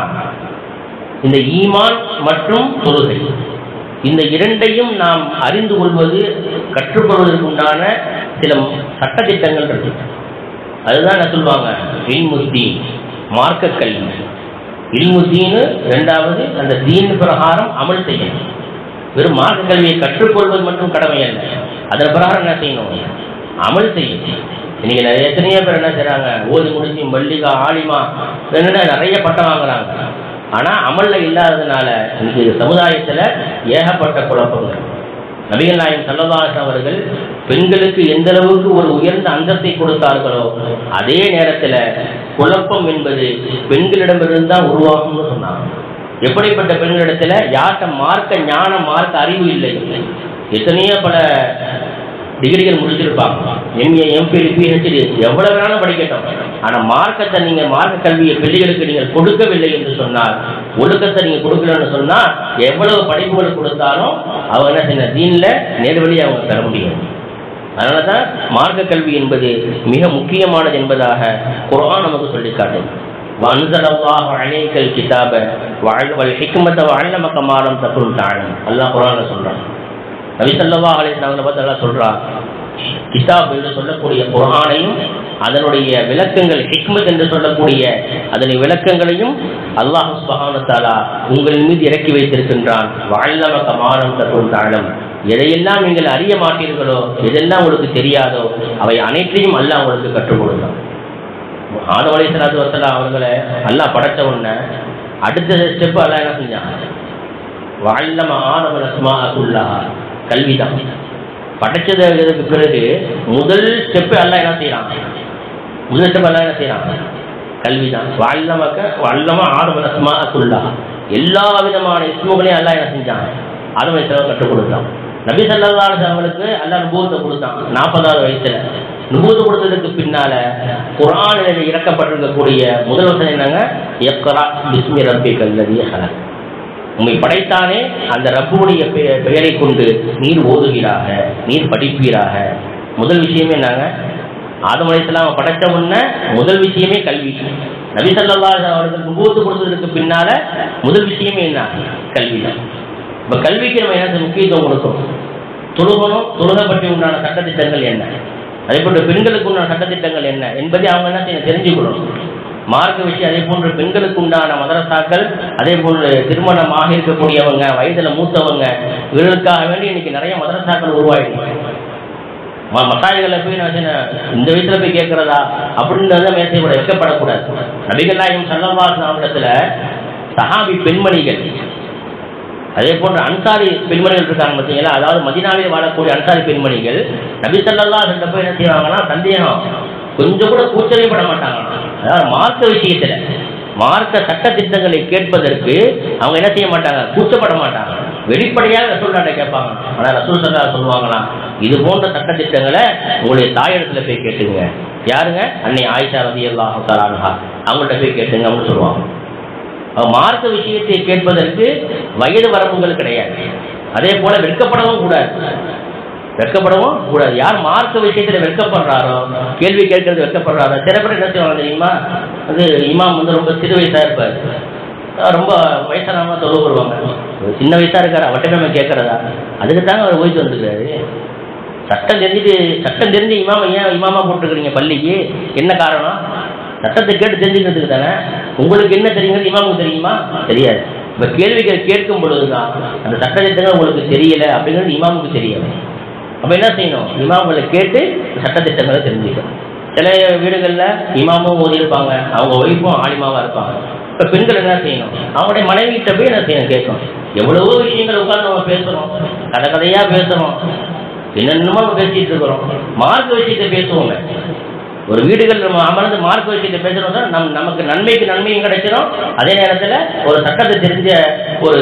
இந்த ஈமான் மற்றும் தொழுகை இந்த இரண்டையும் நாம் அறிந்து கொள்வது கற்றுக்கொள்வதற்கு உண்டான சில சட்டத்திட்டங்கள் இருக்கு அதுதான் என்ன சொல்லுவாங்க இல்முத்தி மார்க்க கல்வி இல்முத்தீனு ரெண்டாவது அந்த தீன் பிரகாரம் அமல் செய்யணும் வெறும் மார்க்க கல்வியை கற்றுக்கொள்வது மட்டும் கடமை அல்ல அதன் பிரகாரம் என்ன செய்யணும் அமல் செய்யணும் இன்னைக்கு நிறைய எத்தனையோ பேர் என்ன செய்றாங்க ஓதி முடிச்சு மல்லிகா ஆலிமா என்னென்ன நிறைய பட்டம் வாங்குறாங்க ஆனா அமல்ல இல்லாததுனால இன்னைக்கு சமுதாயத்துல ஏகப்பட்ட குழப்பங்கள் நபிகள் நாயகம் சல்லல்லாஹு அவர்கள் பெண்களுக்கு எந்த அளவுக்கு ஒரு உயர்ந்த அந்தஸ்தை கொடுத்தார்களோ அதே நேரத்துல குழப்பம் என்பது பெண்களிடமிருந்து தான் உருவாகும்னு சொன்னாங்க எப்படிப்பட்ட பெண்களிடத்துல யார்கிட்ட மார்க்க ஞானம் மார்க்க அறிவு இல்லை எத்தனையோ பல டிகிரிகள் முடிச்சிருப்பாங்க எம்ஏ எம்பிஎல் பிஹெச்டி எவ்வளவு வேணாலும் படிக்கட்டும் ஆனா மார்க்கத்தை நீங்க மார்க்க கல்வியை பிள்ளைகளுக்கு நீங்கள் கொடுக்கவில்லை என்று சொன்னால் ஒழுக்கத்தை நீங்க கொடுக்கலன்னு சொன்னா எவ்வளவு படிப்புகள் கொடுத்தாலும் அவங்க என்ன செய்யணும் தீன்ல நேர்வழியை அவங்க பெற முடியும் அதனால தான் மார்க்க கல்வி என்பது மிக முக்கியமானது என்பதாக குர்ஆன் நமக்கு சொல்லி காட்டுது وأنزل الله عليك الكتاب وعل- والحكمة وعلمك ما لم تكن تعلم அல்லாஹ் குர்ஆன்ல சொல்றான் நபி ஸல்லல்லாஹு அலைஹி வஸல்லம் பத்தி அல்லாஹ் சொல்றான் கிதாப் என்று சொல்லக்கூடிய குர்ஆனையும் அதனுடைய விளக்கங்கள் ஹிக்மத் என்று சொல்லக்கூடிய அதனுடைய விளக்கங்களையும் அல்லாஹ் சுப்ஹானஹு வ தஆலா உங்கள் மீது இறக்கி வைத்திருக்கின்றான் வஅல்லமக மா லம் தகுன் தஅலம் எதையெல்லாம் நீங்கள் அறிய மாட்டீர்களோ எதெல்லாம் உங்களுக்கு தெரியாதோ அவை அனைத்தையும் அல்லாஹ் உங்களுக்கு கற்றுக் கொடுத்தான் ஆதம் அலை சலாத்து வசலாம் அவர்களை அல்லாஹ் படைச்ச உடனே அடுத்த ஸ்டெப் அல்லாஹ் என்ன செஞ்சான் வல்லம ஆதம அஸ்மா அகுல்லா கல்விதான் படைச்சதுக்கு பிறகு முதல் ஸ்டெப் எல்லாம் என்ன செய்யறான் முதல் ஸ்டெப் எல்லாம் என்ன செய்யறான் கல்விதான் வல்லமக்க வல்லம ஆதம அஸ்மா அகுல்லா எல்லா விதமான இஸ்முகளையும் எல்லாம் என்ன செஞ்சான் ஆதம இஸ்லாம் கற்றுக் கொடுத்தான் நபி ஸல்லல்லாஹு அலைஹி அவங்களுக்கு அல்லாஹ் நுபுவத்தை கொடுத்தான் நாற்பதாவது வயசுல நுபுவத்து கொடுத்ததுக்கு பின்னால குர்ஆனில் இறக்கப்பட்டிருக்கக்கூடிய முதல் வசனம் என்னங்க இக்ரா பிஸ்மி ரப்பிக்கல் லதீ ஹலக் உம்மை படைத்தானே அந்த ரப்புடைய பெ- பெயரை கொண்டு நீர் ஓதுகிறாக நீர் படிப்பீராக முதல் விஷயமே என்னங்க ஆதம் அலைஹிஸ்ஸலாம் படைத்த உடனே முதல் விஷயமே கல்வி நபி ஸல்லல்லாஹு அலைஹி அவர்கள் நுபுவத்து கொடுத்ததுக்கு பின்னால முதல் விஷயமே என்ன கல்வி தான் இப்ப கல்விக்கு நம்ம என்ன முக்கியத்துவம் கொடுக்கணும் தொழுகணும் தொழுகை பற்றி உண்டான சட்டத்திட்டங்கள் என்ன அதே போன்று பெண்களுக்கு உண்டான சட்டத்திட்டங்கள் என்ன என்பதை அவங்க என்ன செய்யணும் தெரிஞ்சுக்கணும் மார்க்க விஷயம் அதே போன்று பெண்களுக்கு உண்டான மதரசாக்கள் அதே போன்று திருமணமாக இருக்கக்கூடியவங்க வயதுல மூத்தவங்க இவர்களுக்காக வேண்டி இன்னைக்கு நிறைய மதரசாக்கள் உருவாயிடுச்சு ம- மசாயிகளை போய் நான் செய்யணும், இந்த வயசுல போய் கேட்கறதா அப்படின்றத மேசைப்பட வைக்கப்படக்கூடாது நபிகள் நாயகம் சல்லல்லாஹு அவரிடத்துல சஹாபி பெண்மணிகள் அதே போன்று அன்சாரி பெண்மணிகள் இருக்காங்க பார்த்தீங்களா அதாவது மதினாவில் வாழக்கூடிய அன்சாரி பெண்மணிகள் நபி ஸல்லல்லாஹு அலைஹி வஸல்லம் போய் என்ன செய்வாங்கன்னா சந்தேகம் கொஞ்சம் கூட கூச்சலே பட மாட்டாங்க அதாவது மார்க்க விஷயத்துல மார்க்க சட்ட திட்டங்களை கேட்பதற்கு அவங்க என்ன செய்ய மாட்டாங்க கூச்சப்பட மாட்டாங்க வெளிப்படையாக ரசூல்லாட்ட கேட்பாங்க ஆனா ரசூல் சல்லா சொல்லுவாங்களாம் இது போன்ற சட்ட திட்டங்களை உங்களுடைய தாயிடத்துல போய் கேட்டுங்க யாருங்க அன்னை ஆயிஷா ரதி அல்லாஹ் தலான்ஹா அவங்கள்ட்ட போய் கேட்டுங்க அப்படின்னு சொல்லுவாங்க அவ மார்க்க விஷயத்தை கேட்பதற்கு வயது வரம்புகள் கிடையாது அதே போல வெட்கப்படவும் கூடாது வெட்கப்படவும் கூடாது யார் மார்க்க விஷயத்துல வெட்கப்படுறாரோ கேள்வி கேட்கறது வெட்கப்படுறாரோ சில பேர் என்ன செய்வாங்க தெரியுமா அது இமாம் வந்து ரொம்ப சிறு வயசா இருப்பார் அஹ் ரொம்ப வயசானவங்க தொழில் வருவாங்க சின்ன வயசா இருக்காரு அவர்கிட்ட நம்ம கேட்கறதா அதுக்கு தாங்க அவர் ஓய்த்து வந்துருக்காரு சட்டம் தெரிஞ்சுட்டு சட்டம் தெரிஞ்சு இமாம ஏன் இமாமா போட்டுருக்கீங்க பள்ளிக்கு என்ன காரணம் சட்டத்தை கேட்டு தெரிஞ்சுக்கிறதுக்கு தானே உங்களுக்கு என்ன தெரியுங்கிறது இமாமுக்கு தெரியுமா தெரியாது இப்ப கேள்விகள் கேட்கும் பொழுதுதான் அந்த சட்ட திட்டங்கள் உங்களுக்கு தெரியல அப்படிங்கிறது இமாமுக்கு தெரியல அப்ப என்ன செய்யணும் இமாம்களை கேட்டு சட்ட திட்டங்களை தெரிஞ்சுக்கணும் சில வீடுகளில் இமாமும் ஓதி இருப்பாங்க அவங்க ஒய்ஃபும் ஆலிமாவா இருப்பாங்க இப்ப பெண்கள் என்ன செய்யணும் அவங்களுடைய மனைவிகிட்ட போய் என்ன செய்யணும் கேட்கணும் எவ்வளவோ விஷயங்கள் உட்கார்ந்து நம்ம பேசுறோம் கதை கதையா பேசுறோம் என்னென்னமோ நம்ம பேசிட்டு இருக்கிறோம் மார்க்க விஷயத்தை பேசுவோங்க ஒரு வீடுகள் நம்ம அமர்ந்து மார்க்க விஷயத்தை பேசுறோம் தான் நம் நமக்கு நன்மைக்கு நன்மையும் கிடைச்சிடும் அதே நேரத்துல ஒரு சட்டத்தை தெரிஞ்ச ஒரு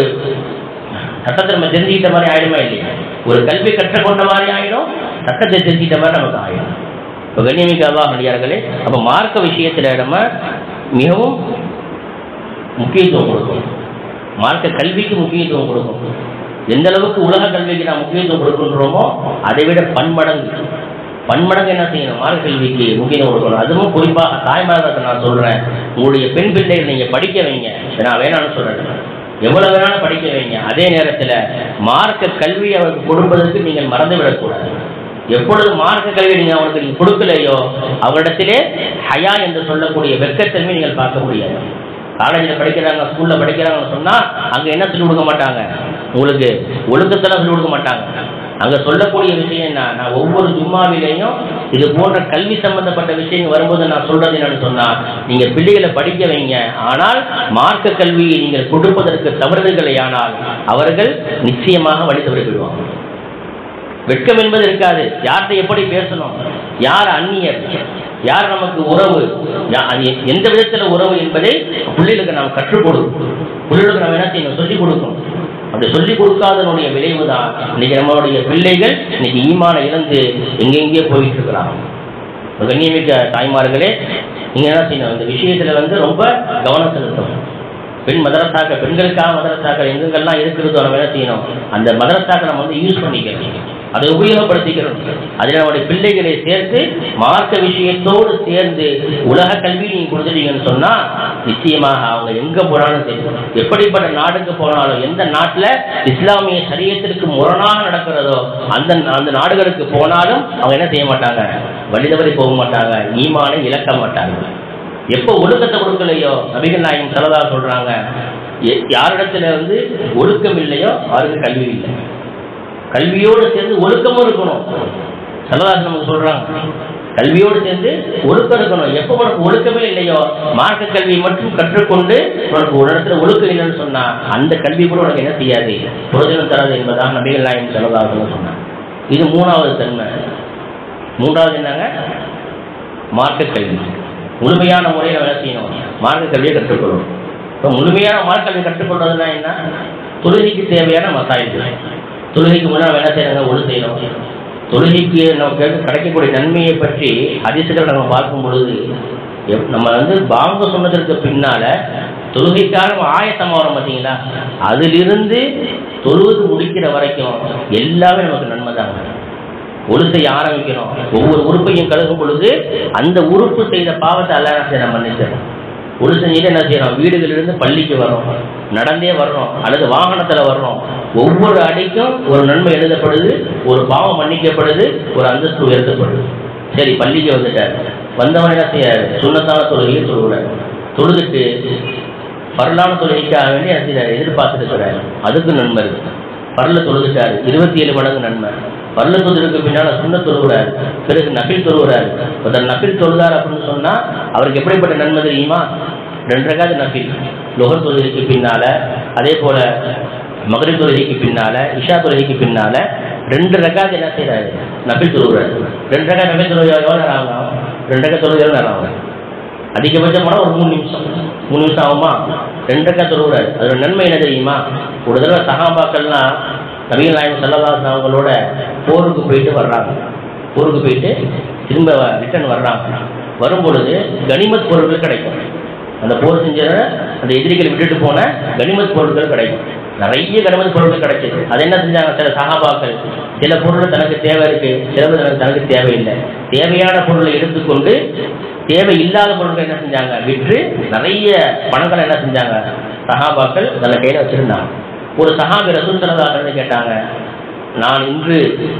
சட்டத்தை நம்ம தெரிஞ்சுக்கிட்ட மாதிரி ஆயிடுமா இல்லையா ஒரு கல்வி கற்றுக்கொண்ட மாதிரி ஆயிடும் சட்டத்தை தெரிஞ்சுக்கிட்ட மாதிரி நமக்கு ஆயிடும் இப்போ கண்ணியமிக்க அல்லா நடிகார்களே அப்போ மார்க்க விஷயத்துல நம்ம மிகவும் முக்கியத்துவம் கொடுக்கணும் மார்க்க கல்விக்கு முக்கியத்துவம் கொடுக்கணும் எந்த அளவுக்கு உலக கல்விக்கு நான் முக்கியத்துவம் கொடுக்கின்றோமோ அதை விட பன்மடங்கு பன்மடங்கு என்ன செய்யணும் மார்க்க கல்விக்கு முக்கியத்துவம் கொடுக்கணும் அதுவும் குறிப்பாக தாய்மார்களை நான் சொல்றேன் உங்களுடைய பெண் பிள்ளைகள் நீங்க படிக்க வைங்க நான் வேணாம்னு சொல்றேன் எவ்வளவு வேணாலும் படிக்க வைங்க அதே நேரத்துல மார்க்க கல்வி அவருக்கு கொடுப்பதற்கு நீங்கள் மறந்து விடக்கூடாது எப்பொழுது மார்க்க கல்வி நீங்க அவங்களுக்கு நீங்க கொடுக்கலையோ அவரிடத்திலே ஹயா என்று சொல்லக்கூடிய வெட்கத்தன்மை நீங்கள் பார்க்க முடியாது காலேஜில் படிக்கிறாங்க ஸ்கூல்ல படிக்கிறாங்கன்னு சொன்னா அங்க என்ன சொல்லிக் கொடுக்க மாட்டாங்க உங்களுக்கு ஒழுக்கத்தெல்லாம் சொல்லிக் கொடுக்க மாட்டாங்க அங்க சொல்லக்கூடிய விஷயம் என்ன நான் ஒவ்வொரு ஜும்மாவிலையும் இது போன்ற கல்வி சம்பந்தப்பட்ட விஷயங்கள் வரும்போது நான் சொல்றது என்னன்னு சொன்னா நீங்க பிள்ளைகளை படிக்க வைங்க ஆனால் மார்க்க கல்வியை நீங்கள் கொடுப்பதற்கு தவறுதல்களை ஆனால் அவர்கள் நிச்சயமாக வழி தவறி விடுவாங்க வெட்கம் என்பது இருக்காது யார்கிட்ட எப்படி பேசணும் யார் அந்நியர் யார் நமக்கு உறவு யா- அது எ- எந்த விதத்துல உறவு என்பதை பிள்ளைகளுக்கு நாம் கற்றுக் கொடுக்கணும் பிள்ளைகளுக்கு நம்ம என்ன செய்யணும் சொல்லிக் கொடுக்கணும் அப்படி சொல்லிக் கொடுக்காதனுடைய விளைவு தான் இன்னைக்கு நம்மளுடைய பிள்ளைகள் இன்னைக்கு ஈமான இழந்து எங்கெங்கே போயிட்டு இருக்கிறாங்க இப்ப கண்ணியமிக்க தாய்மார்களே நீங்க என்ன செய்யணும் இந்த விஷயத்துல வந்து ரொம்ப கவனம் செலுத்தணும் பெண் மதரசாக்கள் பெண்களுக்காக மதரசாக்கள் எங்கெங்கெல்லாம் இருக்கிறதோ நம்ம என்ன செய்யணும் அந்த மதரசாக்களை நம்ம வந்து யூஸ் பண்ணிக்கணும் அதை உபயோகப்படுத்திக்கிறோம் அதில் நம்முடைய பிள்ளைகளை சேர்த்து மார்க்க விஷயத்தோடு சேர்ந்து உலக கல்வி நீங்க கொடுத்துட்டீங்கன்னு சொன்னா நிச்சயமாக அவங்க எங்க போனாலும் சரி எப்படிப்பட்ட நாடுக்கு போனாலும் எந்த நாட்டுல இஸ்லாமிய சரியத்திற்கு முரணாக நடக்கிறதோ அந்த அந்த நாடுகளுக்கு போனாலும் அவங்க என்ன செய்ய மாட்டாங்க வழிதவறி போக மாட்டாங்க ஈமானை இழக்க மாட்டாங்க எப்போ ஒழுக்கத்தை கொடுக்கலையோ நபிகள் நாயகம் செலதா சொல்றாங்க எ- யாரிடத்துல வந்து ஒழுக்கம் இல்லையோ அவருக்கு கல்வி இல்லை கல்வியோடு சேர்ந்து ஒழுக்கமும் இருக்கணும் செலதாசன் நமக்கு சொல்றாங்க கல்வியோடு சேர்ந்து ஒழுக்கம் இருக்கணும் எப்போ உனக்கு ஒழுக்கமே இல்லையோ மார்க்க கல்வி மட்டும் கற்றுக்கொண்டு உனக்கு ஒரு இடத்துல ஒழுக்கம் இல்லைன்னு சொன்னா அந்த கல்வி கூட உனக்கு என்ன செய்யாது பிரயோஜனம் தராது என்பதாக நபிகள் நாயகம் செலதாசன் சொன்னாங்க இது மூணாவது தன்மை மூன்றாவது என்னங்க மார்க்க கல்வி முழுமையான முறையில் வேலை செய்யணும் மார்க்க கல்வியை கற்றுக்கொள்ளணும் இப்போ முழுமையான மார்க்க கல்வி கற்றுக்கொள்றதுனா என்ன தொழுகைக்கு தேவையான மசாயங்கள் தொழுகைக்கு முன்னாடி வேலை செய்யறாங்க ஒழு செய்யணும் தொழுகைக்கு நமக்கு கிடைக்கக்கூடிய நன்மையை பற்றி ஹதீசுகள் நம்ம பார்க்கும் பொழுது எப்- நம்ம வந்து பாங்க சொன்னதற்கு பின்னால தொழுகைக்காக நம்ம ஆயத்தமாக வரோம் பார்த்தீங்களா அதிலிருந்து தொழுவது முடிக்கிற வரைக்கும் எல்லாமே நமக்கு நன்மை தாங்க ஒழு செய்ய ஆரம்பிக்கணும் ஒவ்வொரு உறுப்பையும் கழுகும் பொழுது அந்த உறுப்பு செய்த பாவத்தை அல்ல என்ன செய்யணும் மன்னிச்சிடணும் ஒழு செஞ்சுட்டு என்ன செய்யறோம் வீடுகளிலிருந்து பள்ளிக்கு வர்றோம் நடந்தே வர்றோம் அல்லது வாகனத்துல வர்றோம் ஒவ்வொரு அடிக்கும் ஒரு நன்மை எழுதப்படுது ஒரு பாவம் மன்னிக்கப்படுது ஒரு அந்தஸ்து உயர்த்தப்படுது சரி பள்ளிக்கு வந்துட்டார் வந்தவன் என்ன செய்யாரு சுண்ணத்தான தொழுகையை தொழுகிறார் தொழுதுட்டு பரலான தொழுகைக்காக வேண்டி என்ன செய்யறாரு எதிர்பார்த்துட்டு இருக்கிறாரு அதுக்கு நன்மை இருக்கு பரல தொழுதுட்டாரு இருபத்தி ஏழு மடங்கு நன்மை பரல தொழுதுக்கு பின்னால சுண்ண தொழுகிறார் பிறகு நபில் தொழுகிறார் ஒருத்தர் நபில் தொழுதார் அப்படின்னு சொன்னா அவருக்கு எப்படிப்பட்ட நன்மை தெரியுமா ரெண்டு ரகாது நபில் லொகர் தொழுகைக்கு பின்னால அதே போல மகரிப் தொழுகைக்கு பின்னால இஷா தொழுகைக்கு பின்னால ரெண்டு ரகாது என்ன செய்யறாரு நபில் தொழுகிறார் ரெண்டு ரகா நபில் தொழுகை எவ்வளவு நேரம் ஆகும் ரெண்டு ரகா தொழுகை எவ்வளவு நேரம் ஆகும் அதிகபட்சம் போனால் ஒரு மூணு நிமிஷம் மூணு நிமிஷம் ஆகுமா ரெண்டு ரக்கா தொழுகிறாரு அதோட நன்மை என்ன தெரியுமா ஒரு தடவை சகாபாக்கள்லாம் நவீன நாயகம் செல்லதாசன் அவங்களோட போருக்கு போயிட்டு வர்றாங்க போருக்கு போயிட்டு திரும்ப ரிட்டர்ன் வர்றாங்க வரும்பொழுது கனிமத் பொருட்கள் கிடைக்கும் அந்த போர் செஞ்ச அந்த எதிரிகளை விட்டுட்டு போன கனிமத் பொருட்கள் கிடைக்கும் நிறைய கனிமத் பொருட்கள் கிடைச்சது அது என்ன செஞ்சாங்க சில சகாபாக்கள் சில பொருள் தனக்கு தேவை இருக்கு சிலது தனக்கு தனக்கு தேவையில்லை தேவையான பொருளை எடுத்துக்கொண்டு தேவை இல்லாத பொருட்கள் என்ன செஞ்சாங்க விற்று நிறைய பணங்களை என்ன செஞ்சாங்க சகாபாக்கள் தன்னை கையில வச்சிருந்தாங்க ஒரு சகாபி ரசூல் சலதாசன் கேட்டாங்க நான் இன்று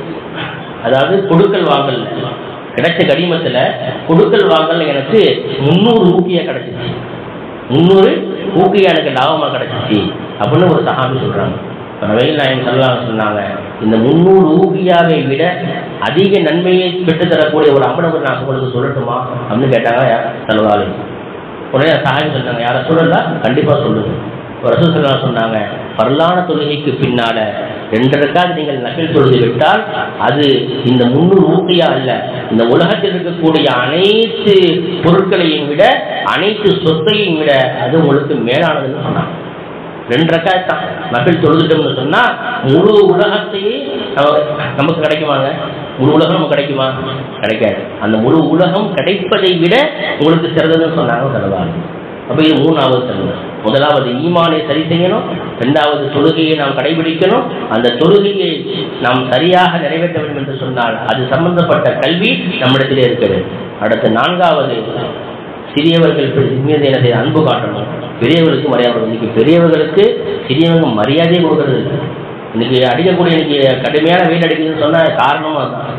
அதாவது கொடுக்கல் வாங்கல் கிடைச்ச கடிமத்துல கொடுக்கல் வாங்கல் எனக்கு முந்நூறு ஊக்கியா கிடைச்சிச்சு முந்நூறு ஊக்கியா எனக்கு லாபமா கிடைச்சிச்சு அப்படின்னு ஒரு சகாபி சொல்றாங்க வெயில் நாயகம் சொல்லலாம் சொன்னாங்க இந்த முந்நூறு ஊக்கியாவை விட அதிக நன்மையை பெற்றுத்தரக்கூடிய ஒரு அமனவர் நான் உங்களுக்கு சொல்லட்டுமா அப்படின்னு கேட்டாங்க செலவாளி உடனே சகாபி சொன்னாங்க யாரை சொல்லல கண்டிப்பா சொல்லுங்க ரசூல் ஸல்லல்லாஹு சொன்னாங்க பரலான தொழுகைக்கு பின்னால ரெண்டு ரக்காது நீங்கள் நகல் தொழுது விட்டால் அது இந்த முன்னூறு ஊக்கியா அல்ல இந்த உலகத்தில் இருக்கக்கூடிய அனைத்து பொருட்களையும் விட அனைத்து சொத்தையும் விட அது உங்களுக்கு மேலானதுன்னு சொன்னாங்க ரெண்டு ரக்காத் தான் நகல் தொழுதுட்டோம்னு சொன்னா முழு உலகத்தையே நம்ம- நமக்கு கிடைக்குமாங்க முழு உலகம் நமக்கு கிடைக்குமா கிடைக்காது அந்த முழு உலகம் கிடைப்பதை விட உங்களுக்கு சிறந்ததுன்னு சொன்னாங்க செலவாகும் அப்ப இது மூணாவது தன்மை முதலாவது ஈமானை சரி செய்யணும் இரண்டாவது தொழுகையை நாம் கடைபிடிக்கணும் அந்த தொழுகையை நாம் சரியாக நிறைவேற்ற வேண்டும் என்று சொன்னால் அது சம்பந்தப்பட்ட கல்வி நம்மிடத்திலே இருக்கிறது அடுத்து நான்காவது சிறியவர்கள் மீது என்ன செய்ய அன்பு காட்டணும் பெரியவர்களுக்கு மரியாதை கொடுக்கணும். இன்னைக்கு பெரியவர்களுக்கு சிறியவங்க மரியாதையே கொடுக்கறது இல்லை இன்னைக்கு அடிக்கக்கூடிய இன்னைக்கு கடுமையான வெயில் அடிக்குதுன்னு சொன்னா காரணமும் அதுதான்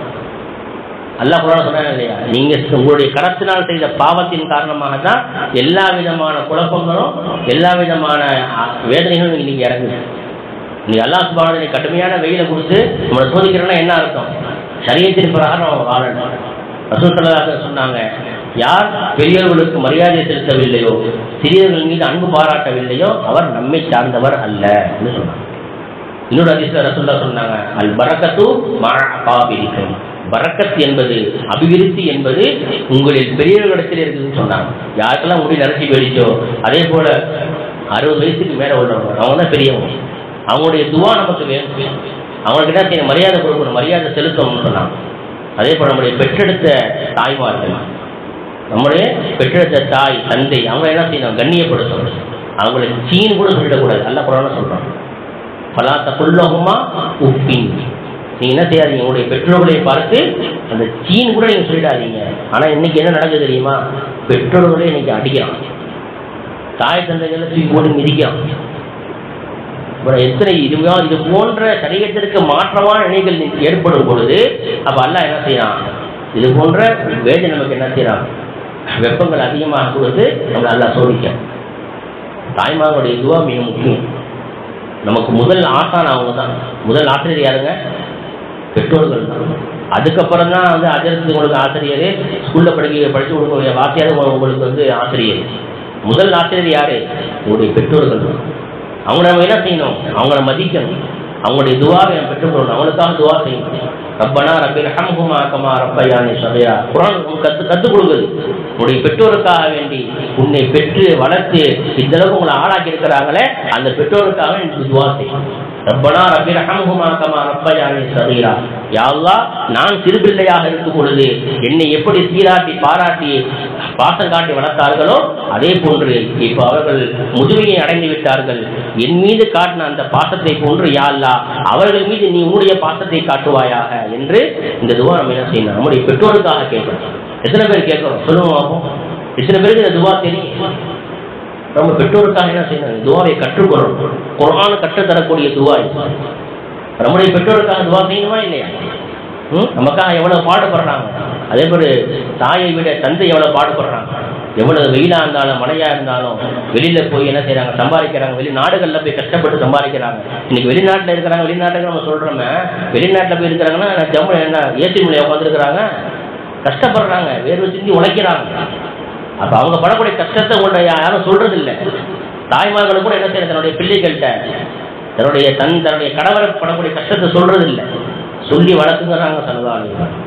அல்லாஹ் குரான் சொன்னாங்க இல்லையா நீங்க உங்களுடைய கரத்தினால் செய்த பாவத்தின் காரணமாக தான் எல்லா விதமான குழப்பங்களும் எல்லா விதமான அ, வேதனைகளும் இன்னைக்கு இறங்குது நீ அல்லாஹ் சுபானதை கடுமையான வெயிலை கொடுத்து நம்மளை சோதிக்கிறோன்னா என்ன அர்த்தம் சரியத்தின் பிரகாரம் அவங்க வாழணும் ரசூசல்லாக சொன்னாங்க யார் பெரியவர்களுக்கு மரியாதை செலுத்தவில்லையோ சிறியவர்கள் மீது அன்பு பாராட்டவில்லையோ அவர் நம்மை சார்ந்தவர் அல்ல என்று சொன்னாங்க இன்னொரு அதிசய ரசூல்லா சொன்னாங்க அல் பரக்கத்து மாபிரிக்கும் பரக்கத் என்பது அபிவிருத்தி என்பது உங்களில் பெரியவர்களிடத்தில் இருக்குதுன்னு சொன்னாங்க யாருக்கெல்லாம் முடி நரசி வெளிச்சோ அதே போல அறுபது வயசுக்கு மேல உள்ளவங்க அவங்க தான் பெரியவங்க அவங்களுடைய துவா நமக்கு வேணும் அவங்களுக்கு என்ன செய்யணும் மரியாதை கொடுக்கணும் மரியாதை செலுத்தணும்னு சொன்னாங்க அதே போல நம்முடைய பெற்றெடுத்த தாய்மார்கள் நம்முடைய பெற்றெடுத்த தாய் தந்தை அவங்க என்ன செய்யணும் கண்ணியப்படுத்தணும் அவங்களுக்கு சீன் கூட சொல்லிடக்கூடாது நல்ல குரான சொல்றோம் பலாத்த புல்லகுமா உப்பின் நீங்க என்ன செய்யாதீங்க உங்களுடைய பெற்றோர்களை பார்த்து அந்த சீன் கூட நீங்க சொல்லிடாதீங்க ஆனா இன்னைக்கு என்ன நடக்குது தெரியுமா பெற்றோர்களே இன்னைக்கு அடிக்கிறான் தாய் தந்தைகளை தூக்கி போட்டு மிதிக்கிறான் அப்புறம் எத்தனை இதுவா இது போன்ற சரீரத்திற்கு மாற்றமான நிலைகள் ஏற்படும் பொழுது அப்ப அல்லாஹ் என்ன செய்யறான் இது போன்ற வேலை நமக்கு என்ன செய்யறான் வெப்பங்கள் அதிகமாக கொடுத்து நம்மளை அல்லாஹ் சோதிக்க தாய்மார்களுடைய இதுவா மிக முக்கியம் நமக்கு முதல் ஆசான் அவங்க தான் முதல் ஆசிரியர் யாருங்க பெற்றோர்கள் தான் அதுக்கப்புறம் தான் வந்து அஜரத்து உங்களுக்கு ஆசிரியர் ஸ்கூல்ல படிக்க படிச்சு கொடுக்கக்கூடிய வாத்தியார் உங்களுக்கு வந்து ஆசிரியர் முதல் ஆசிரியர் யாரு உங்களுடைய பெற்றோர்கள் தான் அவங்க நம்ம என்ன செய்யணும் அவங்கள மதிக்கணும் அவங்களுடைய துவாவை நம்ம பெற்றுக்கொள்ளணும் அவங்களுக்காக துவா செய்யணும் ரப்பனா ரப்பில் ஹம்ஹுமா கமா ரப்பையானி சதையா குரான் உங்களுக்கு கத்து கற்றுக் கொடுக்குது உன்னுடைய பெற்றோருக்காக வேண்டி உன்னை பெற்று வளர்த்து இந்த அளவுக்கு உங்களை ஆளாக்கி இருக்கிறாங்களே அந்த பெற்றோருக்காக நீ துவா செய்யணும் ரப்பனா ரப்பில் ஹம்ஹுமா கமா ரப்பையானி சதையா யா அல்லாஹ் நான் சிறுபிள்ளையாக இருக்கும் பொழுது என்னை எப்படி சீராட்டி பாராட்டி பாசம் காட்டி வளர்த்தார்களோ அதே போன்று இப்ப அவர்கள் முதுமையை அடைந்து விட்டார்கள் என் மீது காட்டின அந்த பாசத்தை போன்று யா அல்லாஹ் அவர்கள் மீது நீ உன்னுடைய பாசத்தை காட்டுவாயாக என்று இந்த துவா நம்ம என்ன செய்யணும் நம்முடைய பெற்றோருக்காக கேட்கணும் எத்தனை பேர் கேட்கிறோம் சொல்லுவோம் பார்ப்போம் எத்தனை பேருக்கு இந்த துவா தெரியும் நம்ம பெற்றோருக்காக என்ன செய்யணும் இந்த துவாவை கற்றுக்கொள்ளணும் குரான் கற்றுத்தரக்கூடிய துவா இது. நம்முடைய பெற்றோருக்காக துவா செய்யணுமா இல்லையா ம்? நமக்காக எவ்வளவு பாடுபடுறாங்க அதே போல தாயை விட தந்தை எவ்வளவு பாடுபடுறாங்க எவ்வளவு வெயிலா இருந்தாலும் மழையா இருந்தாலும் வெளியில போய் என்ன செய்றாங்க சம்பாதிக்கிறாங்க வெளிநாடுகள்ல போய் கஷ்டப்பட்டு சம்பாதிக்கிறாங்க இன்னைக்கு வெளிநாட்டுல இருக்கிறாங்க வெளிநாட்டுக்கு நம்ம சொல்றோமே வெளிநாட்டுல போய் இருக்கிறாங்கன்னா ஜம்மு என்ன ஏசி மலையை உட்காந்துருக்கிறாங்க கஷ்டப்படுறாங்க வேர்வை சிந்தி உழைக்கிறாங்க அப்ப அவங்க படக்கூடிய கஷ்டத்தை உங்கள்ட்ட யாரும் சொல்றது இல்லை தாய்மார்களும் கூட என்ன செய்யணும் தன்னுடைய பிள்ளைகள்கிட்ட தன்னுடைய தன் தன்னுடைய கணவரை படக்கூடிய கஷ்டத்தை சொல்றது இல்லை சொல்லி வளர்க்குங்கிறாங்க சமுதாயம்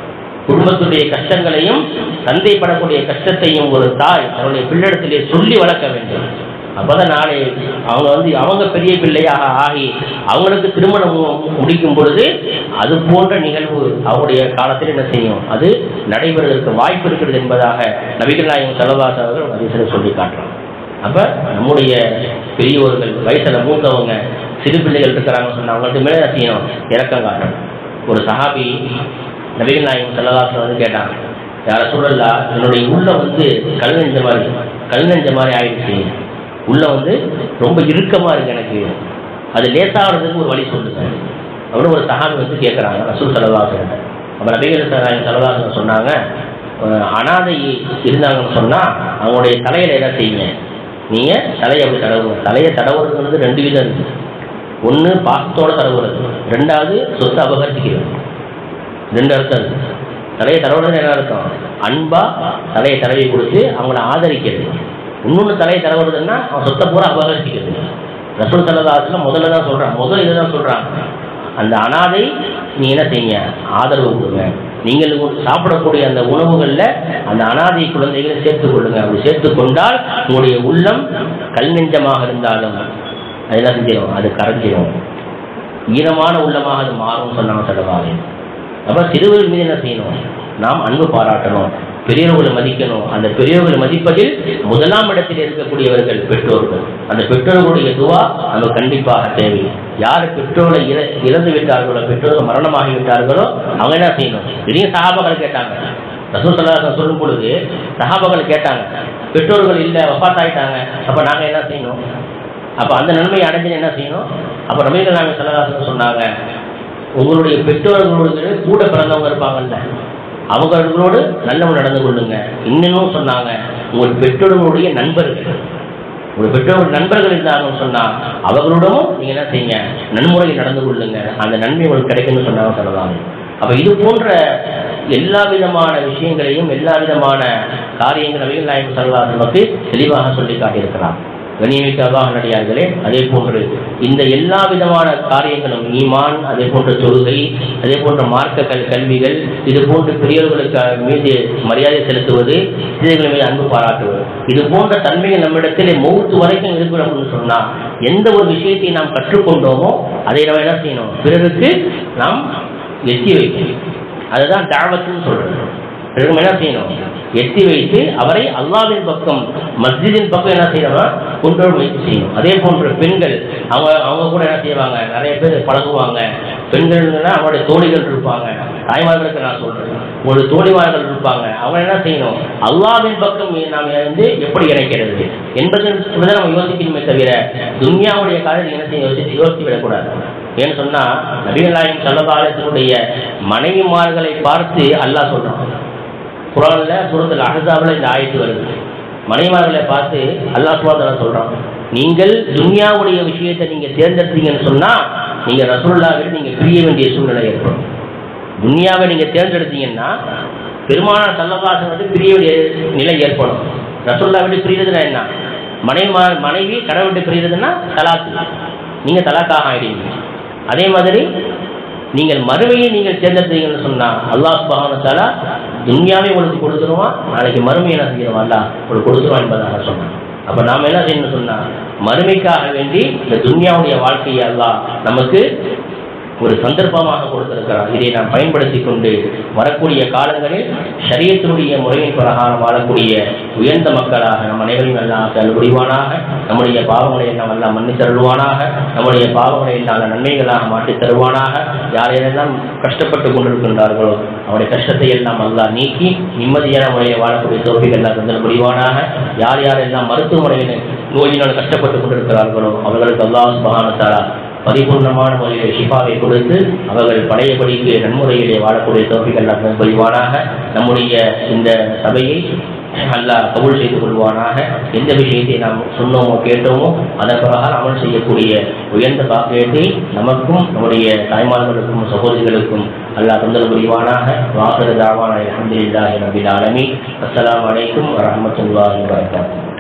குடும்பத்துடைய கஷ்டங்களையும் தந்தைப்படக்கூடிய கஷ்டத்தையும் ஒரு தாய் தன்னுடைய பிள்ளைடத்திலே சொல்லி வளர்க்க வேண்டும் அப்பதான் நாளை அவங்க வந்து அவங்க பெரிய பிள்ளையாக ஆகி அவங்களுக்கு திருமணம் முடிக்கும் பொழுது அது போன்ற நிகழ்வு அவருடைய காலத்தில் என்ன செய்யும் அது நடைபெறுவதற்கு வாய்ப்பு இருக்கிறது என்பதாக நபிகள் நாயகம் செலவாச அவர்கள் அதிசயம் சொல்லி காட்டுறாங்க அப்ப நம்முடைய பெரியவர்கள் வயசுல மூத்தவங்க சிறு பிள்ளைகள் இருக்கிறாங்கன்னு சொன்னா அவங்களுக்கு மேலே என்ன செய்யணும் இறக்கம் காட்டணும் ஒரு சஹாபி நபிகள் நாயகம் செல்லவாசம் வந்து கேட்டாங்க யார சொல்லலா என்னுடைய உள்ள வந்து கல் நெஞ்ச மாதிரி கல் நெஞ்ச மாதிரி ஆயிடுச்சு உள்ள வந்து ரொம்ப இறுக்கமா இருக்கு எனக்கு அது லேசாகிறதுக்கு ஒரு வழி சொல்லுங்க அப்படின்னு ஒரு சஹாபி வந்து கேட்குறாங்க ரசூல் செலவாசன் அப்போ நபிகள் நாயகம் செலவாசன் சொன்னாங்க அஹ் அனாதை இருந்தாங்கன்னு சொன்னா அவங்களுடைய தலையில என்ன செய்யுங்க நீங்க தலையை அப்படி தடவுங்க தலையை தடவுறதுங்கிறது ரெண்டு விதம் இருக்கு ஒன்று பாசத்தோட தடவுறது ரெண்டாவது சொத்து அபகரிக்கிறது ரெண்டு அர்த்தம் இருக்கு தலையை தடவுறது என்ன அர்த்தம் அன்பா தலையை தடவி கொடுத்து அவங்கள ஆதரிக்கிறது இன்னொன்று தலையை தடவுறதுன்னா அவன் சொத்தை பூரா அபகரிக்கிறது ரசூல் சல்லதாசில் முதல்ல தான் சொல்றான் முதல் இதுதான் சொல்றாங்க அந்த அனாதை நீ என்ன செய்யுங்க ஆதரவு கொடுங்க நீங்கள் உ- சாப்பிடக்கூடிய அந்த உணவுகளில் அந்த அனாதை குழந்தைகளை சேர்த்துக் கொள்ளுங்க அப்படி சேர்த்துக் கொண்டால் உங்களுடைய உள்ளம் கல் நெஞ்சமாக இருந்தாலும் அது என்ன செஞ்சிடும் அது கரைஞ்சிடும் ஈரமான உள்ளமாக அது மாறும் சொன்னாங்க செலவாக அப்ப சிறுவர் மீது என்ன செய்யணும் நாம் அன்பு பாராட்டணும் பெரியவர்களை மதிக்கணும் அந்த பெரியவர்களை மதிப்பதில் முதலாம் இடத்தில் இருக்கக்கூடியவர்கள் பெற்றோர்கள் அந்த பெற்றோர்களுடைய துவா நமக்கு கண்டிப்பாக தேவை யார் பெற்றோரை இற இறந்து விட்டார்களோ பெற்றோர்கள் மரணமாகி விட்டார்களோ அவங்க என்ன செய்யணும் பெரிய சகாபங்கள் கேட்டாங்க ரசூல் சல்லாஹ் சொல்லும் பொழுது சகாபங்கள் கேட்டாங்க பெற்றோர்கள் இல்லை வப்பாத்தாயிட்டாங்க அப்ப நாங்க என்ன செய்யணும் அப்ப அந்த நன்மையை அடைஞ்சு என்ன செய்யணும் அப்ப நபிகள் நாயகம் சல்லல்லாஹு சொன்னாங்க உங்களுடைய பெற்றோர்களோடு கூட பிறந்தவங்க இருப்பாங்கல்ல அவங்களோடு நல்லவன் நடந்து கொள்ளுங்க இன்னும் சொன்னாங்க உங்கள் பெற்றோர்களுடைய நண்பர்கள் உங்கள் பெற்றோர்கள் நண்பர்கள் இருந்தாங்கன்னு சொன்னா அவங்களோடவும் நீங்க என்ன செய்யுங்க நன்முறையில் நடந்து கொள்ளுங்க அந்த நன்மை உங்களுக்கு கிடைக்கும்னு சொன்னாங்க சொல்லலாம் அப்ப இது போன்ற எல்லா விதமான விஷயங்களையும் எல்லா விதமான காரியங்கள் நபிகள் நாயகம் சல்லல்லாஹு நமக்கு தெளிவாக சொல்லி காட்டியிருக்கிறார் கண்ணியமிக்க அல்லாஹ் நடிகார்களே அதே போன்று இந்த எல்லா விதமான காரியங்களும் ஈமான் அதே போன்ற தொழுகை அதே போன்ற மார்க்க கல் கல்விகள் இது போன்று பெரியவர்களுக்கு மீது மரியாதை செலுத்துவது சிறியர்கள் மீது அன்பு பாராட்டுவது இது போன்ற தன்மைகள் நம்மிடத்திலே மௌத்து வரைக்கும் இருக்கணும் அப்படின்னு சொன்னா எந்த ஒரு விஷயத்தை நாம் கற்றுக்கொண்டோமோ அதை நம்ம என்ன செய்யணும் பிறருக்கு நாம் எத்தி வைக்கணும் அதுதான் தாவத்துன்னு சொல்றது பிறகு என்ன செய்யணும் எத்தி வைத்து அவரை அல்லாவின் பக்கம் மஸ்ஜிதின் பக்கம் என்ன செய்யணும்னா கொண்டு வர முயற்சி செய்யணும் அதே போன்று பெண்கள் அவங்க அவங்க கூட என்ன செய்வாங்க நிறைய பேர் பழகுவாங்க பெண்கள்னா அவங்களுடைய தோழிகள் இருப்பாங்க தாய்மார்களுக்கு நான் சொல்றேன் ஒரு தோழிமார்கள் இருப்பாங்க அவங்க என்ன செய்யணும் அல்லாவின் பக்கம் நாம் வந்து எப்படி இணைக்கிறது என்பதை நம்ம யோசிக்கணுமே தவிர துன்யாவுடைய காலத்தில் என்ன செய்ய யோசித்து யோசித்து விடக்கூடாது ஏன்னு சொன்னா நபிகள் நாயகம் சல்லபாலத்தினுடைய மனைவிமார்களை பார்த்து அல்லாஹ் சொல்றான் குரான்ல சூரத்தில் அஹசாவில் இந்த ஆயத்து வருது மனைவிமார்களை பார்த்து அல்லாஹ் சுவாதன சொல்றான் நீங்கள் துன்யாவுடைய விஷயத்தை நீங்க தேர்ந்தெடுத்தீங்கன்னு சொன்னா நீங்க ரசூல்லாவை நீங்க பிரிய வேண்டிய சூழ்நிலை ஏற்படும் துன்யாவை நீங்க தேர்ந்தெடுத்தீங்கன்னா பெருமானா சல்லபாசன் வந்து பிரிய வேண்டிய நிலை ஏற்படும் ரசூல்லா விட்டு பிரியறதுனா என்ன மனைவி மனைவி கடவுள் விட்டு பிரியறதுன்னா தலாக்கு நீங்க தலாக்காக ஆயிடுவீங்க அதே மாதிரி நீங்கள் மறுமையை நீங்கள் தேர்ந்தெடுத்தீங்கன்னு சொன்னா அல்லாஹ் சுபஹானத்தாலா துன்யாவை உங்களுக்கு கொடுத்துருவான் நாளைக்கு மறுமை என்ன செய்யணும் அல்லாஹ் உங்களுக்கு கொடுத்துருவான் என்பதாக சொன்னான் அப்ப நாம என்ன செய்யணும்னு சொன்னா மறுமைக்காக வேண்டி இந்த துன்யாவுடைய வாழ்க்கையை அல்லாஹ் நமக்கு ஒரு சந்தர்ப்பமாக கொடுத்திருக்கிறார் இதை நாம் பயன்படுத்தி கொண்டு வரக்கூடிய காலங்களில் சரியத்தினுடைய முறையின் பிரகாரம் வாழக்கூடிய உயர்ந்த மக்களாக நம் அனைவரையும் எல்லாம் தருள்புரிவானாக நம்முடைய பாவங்களை எல்லாம் எல்லாம் மன்னித்தருள்வானாக நம்முடைய பாவங்களை எல்லாம் நன்மைகளாக மாற்றித் தருவானாக யாரையெல்லாம் கஷ்டப்பட்டு கொண்டிருக்கின்றார்களோ அவருடைய கஷ்டத்தை எல்லாம் அல்லாஹ் நீக்கி நிம்மதியான முறையில் வாழக்கூடிய தோப்பிகள் எல்லாம் தந்தல் புரிவானாக யார் யாரெல்லாம் மருத்துவமனையில் நோயினால் கஷ்டப்பட்டு கொண்டிருக்கிறார்களோ அவர்களுக்கு அல்லாஹ் சுபஹானத்தாலா பரிபூர்ணமான முறையில் ஷிஃபாவை கொடுத்து அவர்கள் பழையபடிக்கு நன்முறையிலே வாழக்கூடிய தோப்பிகள் எல்லாம் புரிவானாக நம்முடைய இந்த சபையை அல்லாஹ் கபூல் செய்து கொள்வானாக எந்த விஷயத்தை நாம் சொன்னோமோ கேட்டோமோ அதன் பிரகாரம் அமல் செய்யக்கூடிய உயர்ந்த பாக்கியத்தை நமக்கும் நம்முடைய தாய்மார்களுக்கும் சகோதரிகளுக்கும் அல்லாஹ் தந்தல் புரிவானாக வாசர தாவான அலமதுல்லாஹி ரபில் ஆலமீன் அஸ்ஸலாமு அலைக்கும் வரஹ்மத்துல்லாஹி வபரகாத்துஹு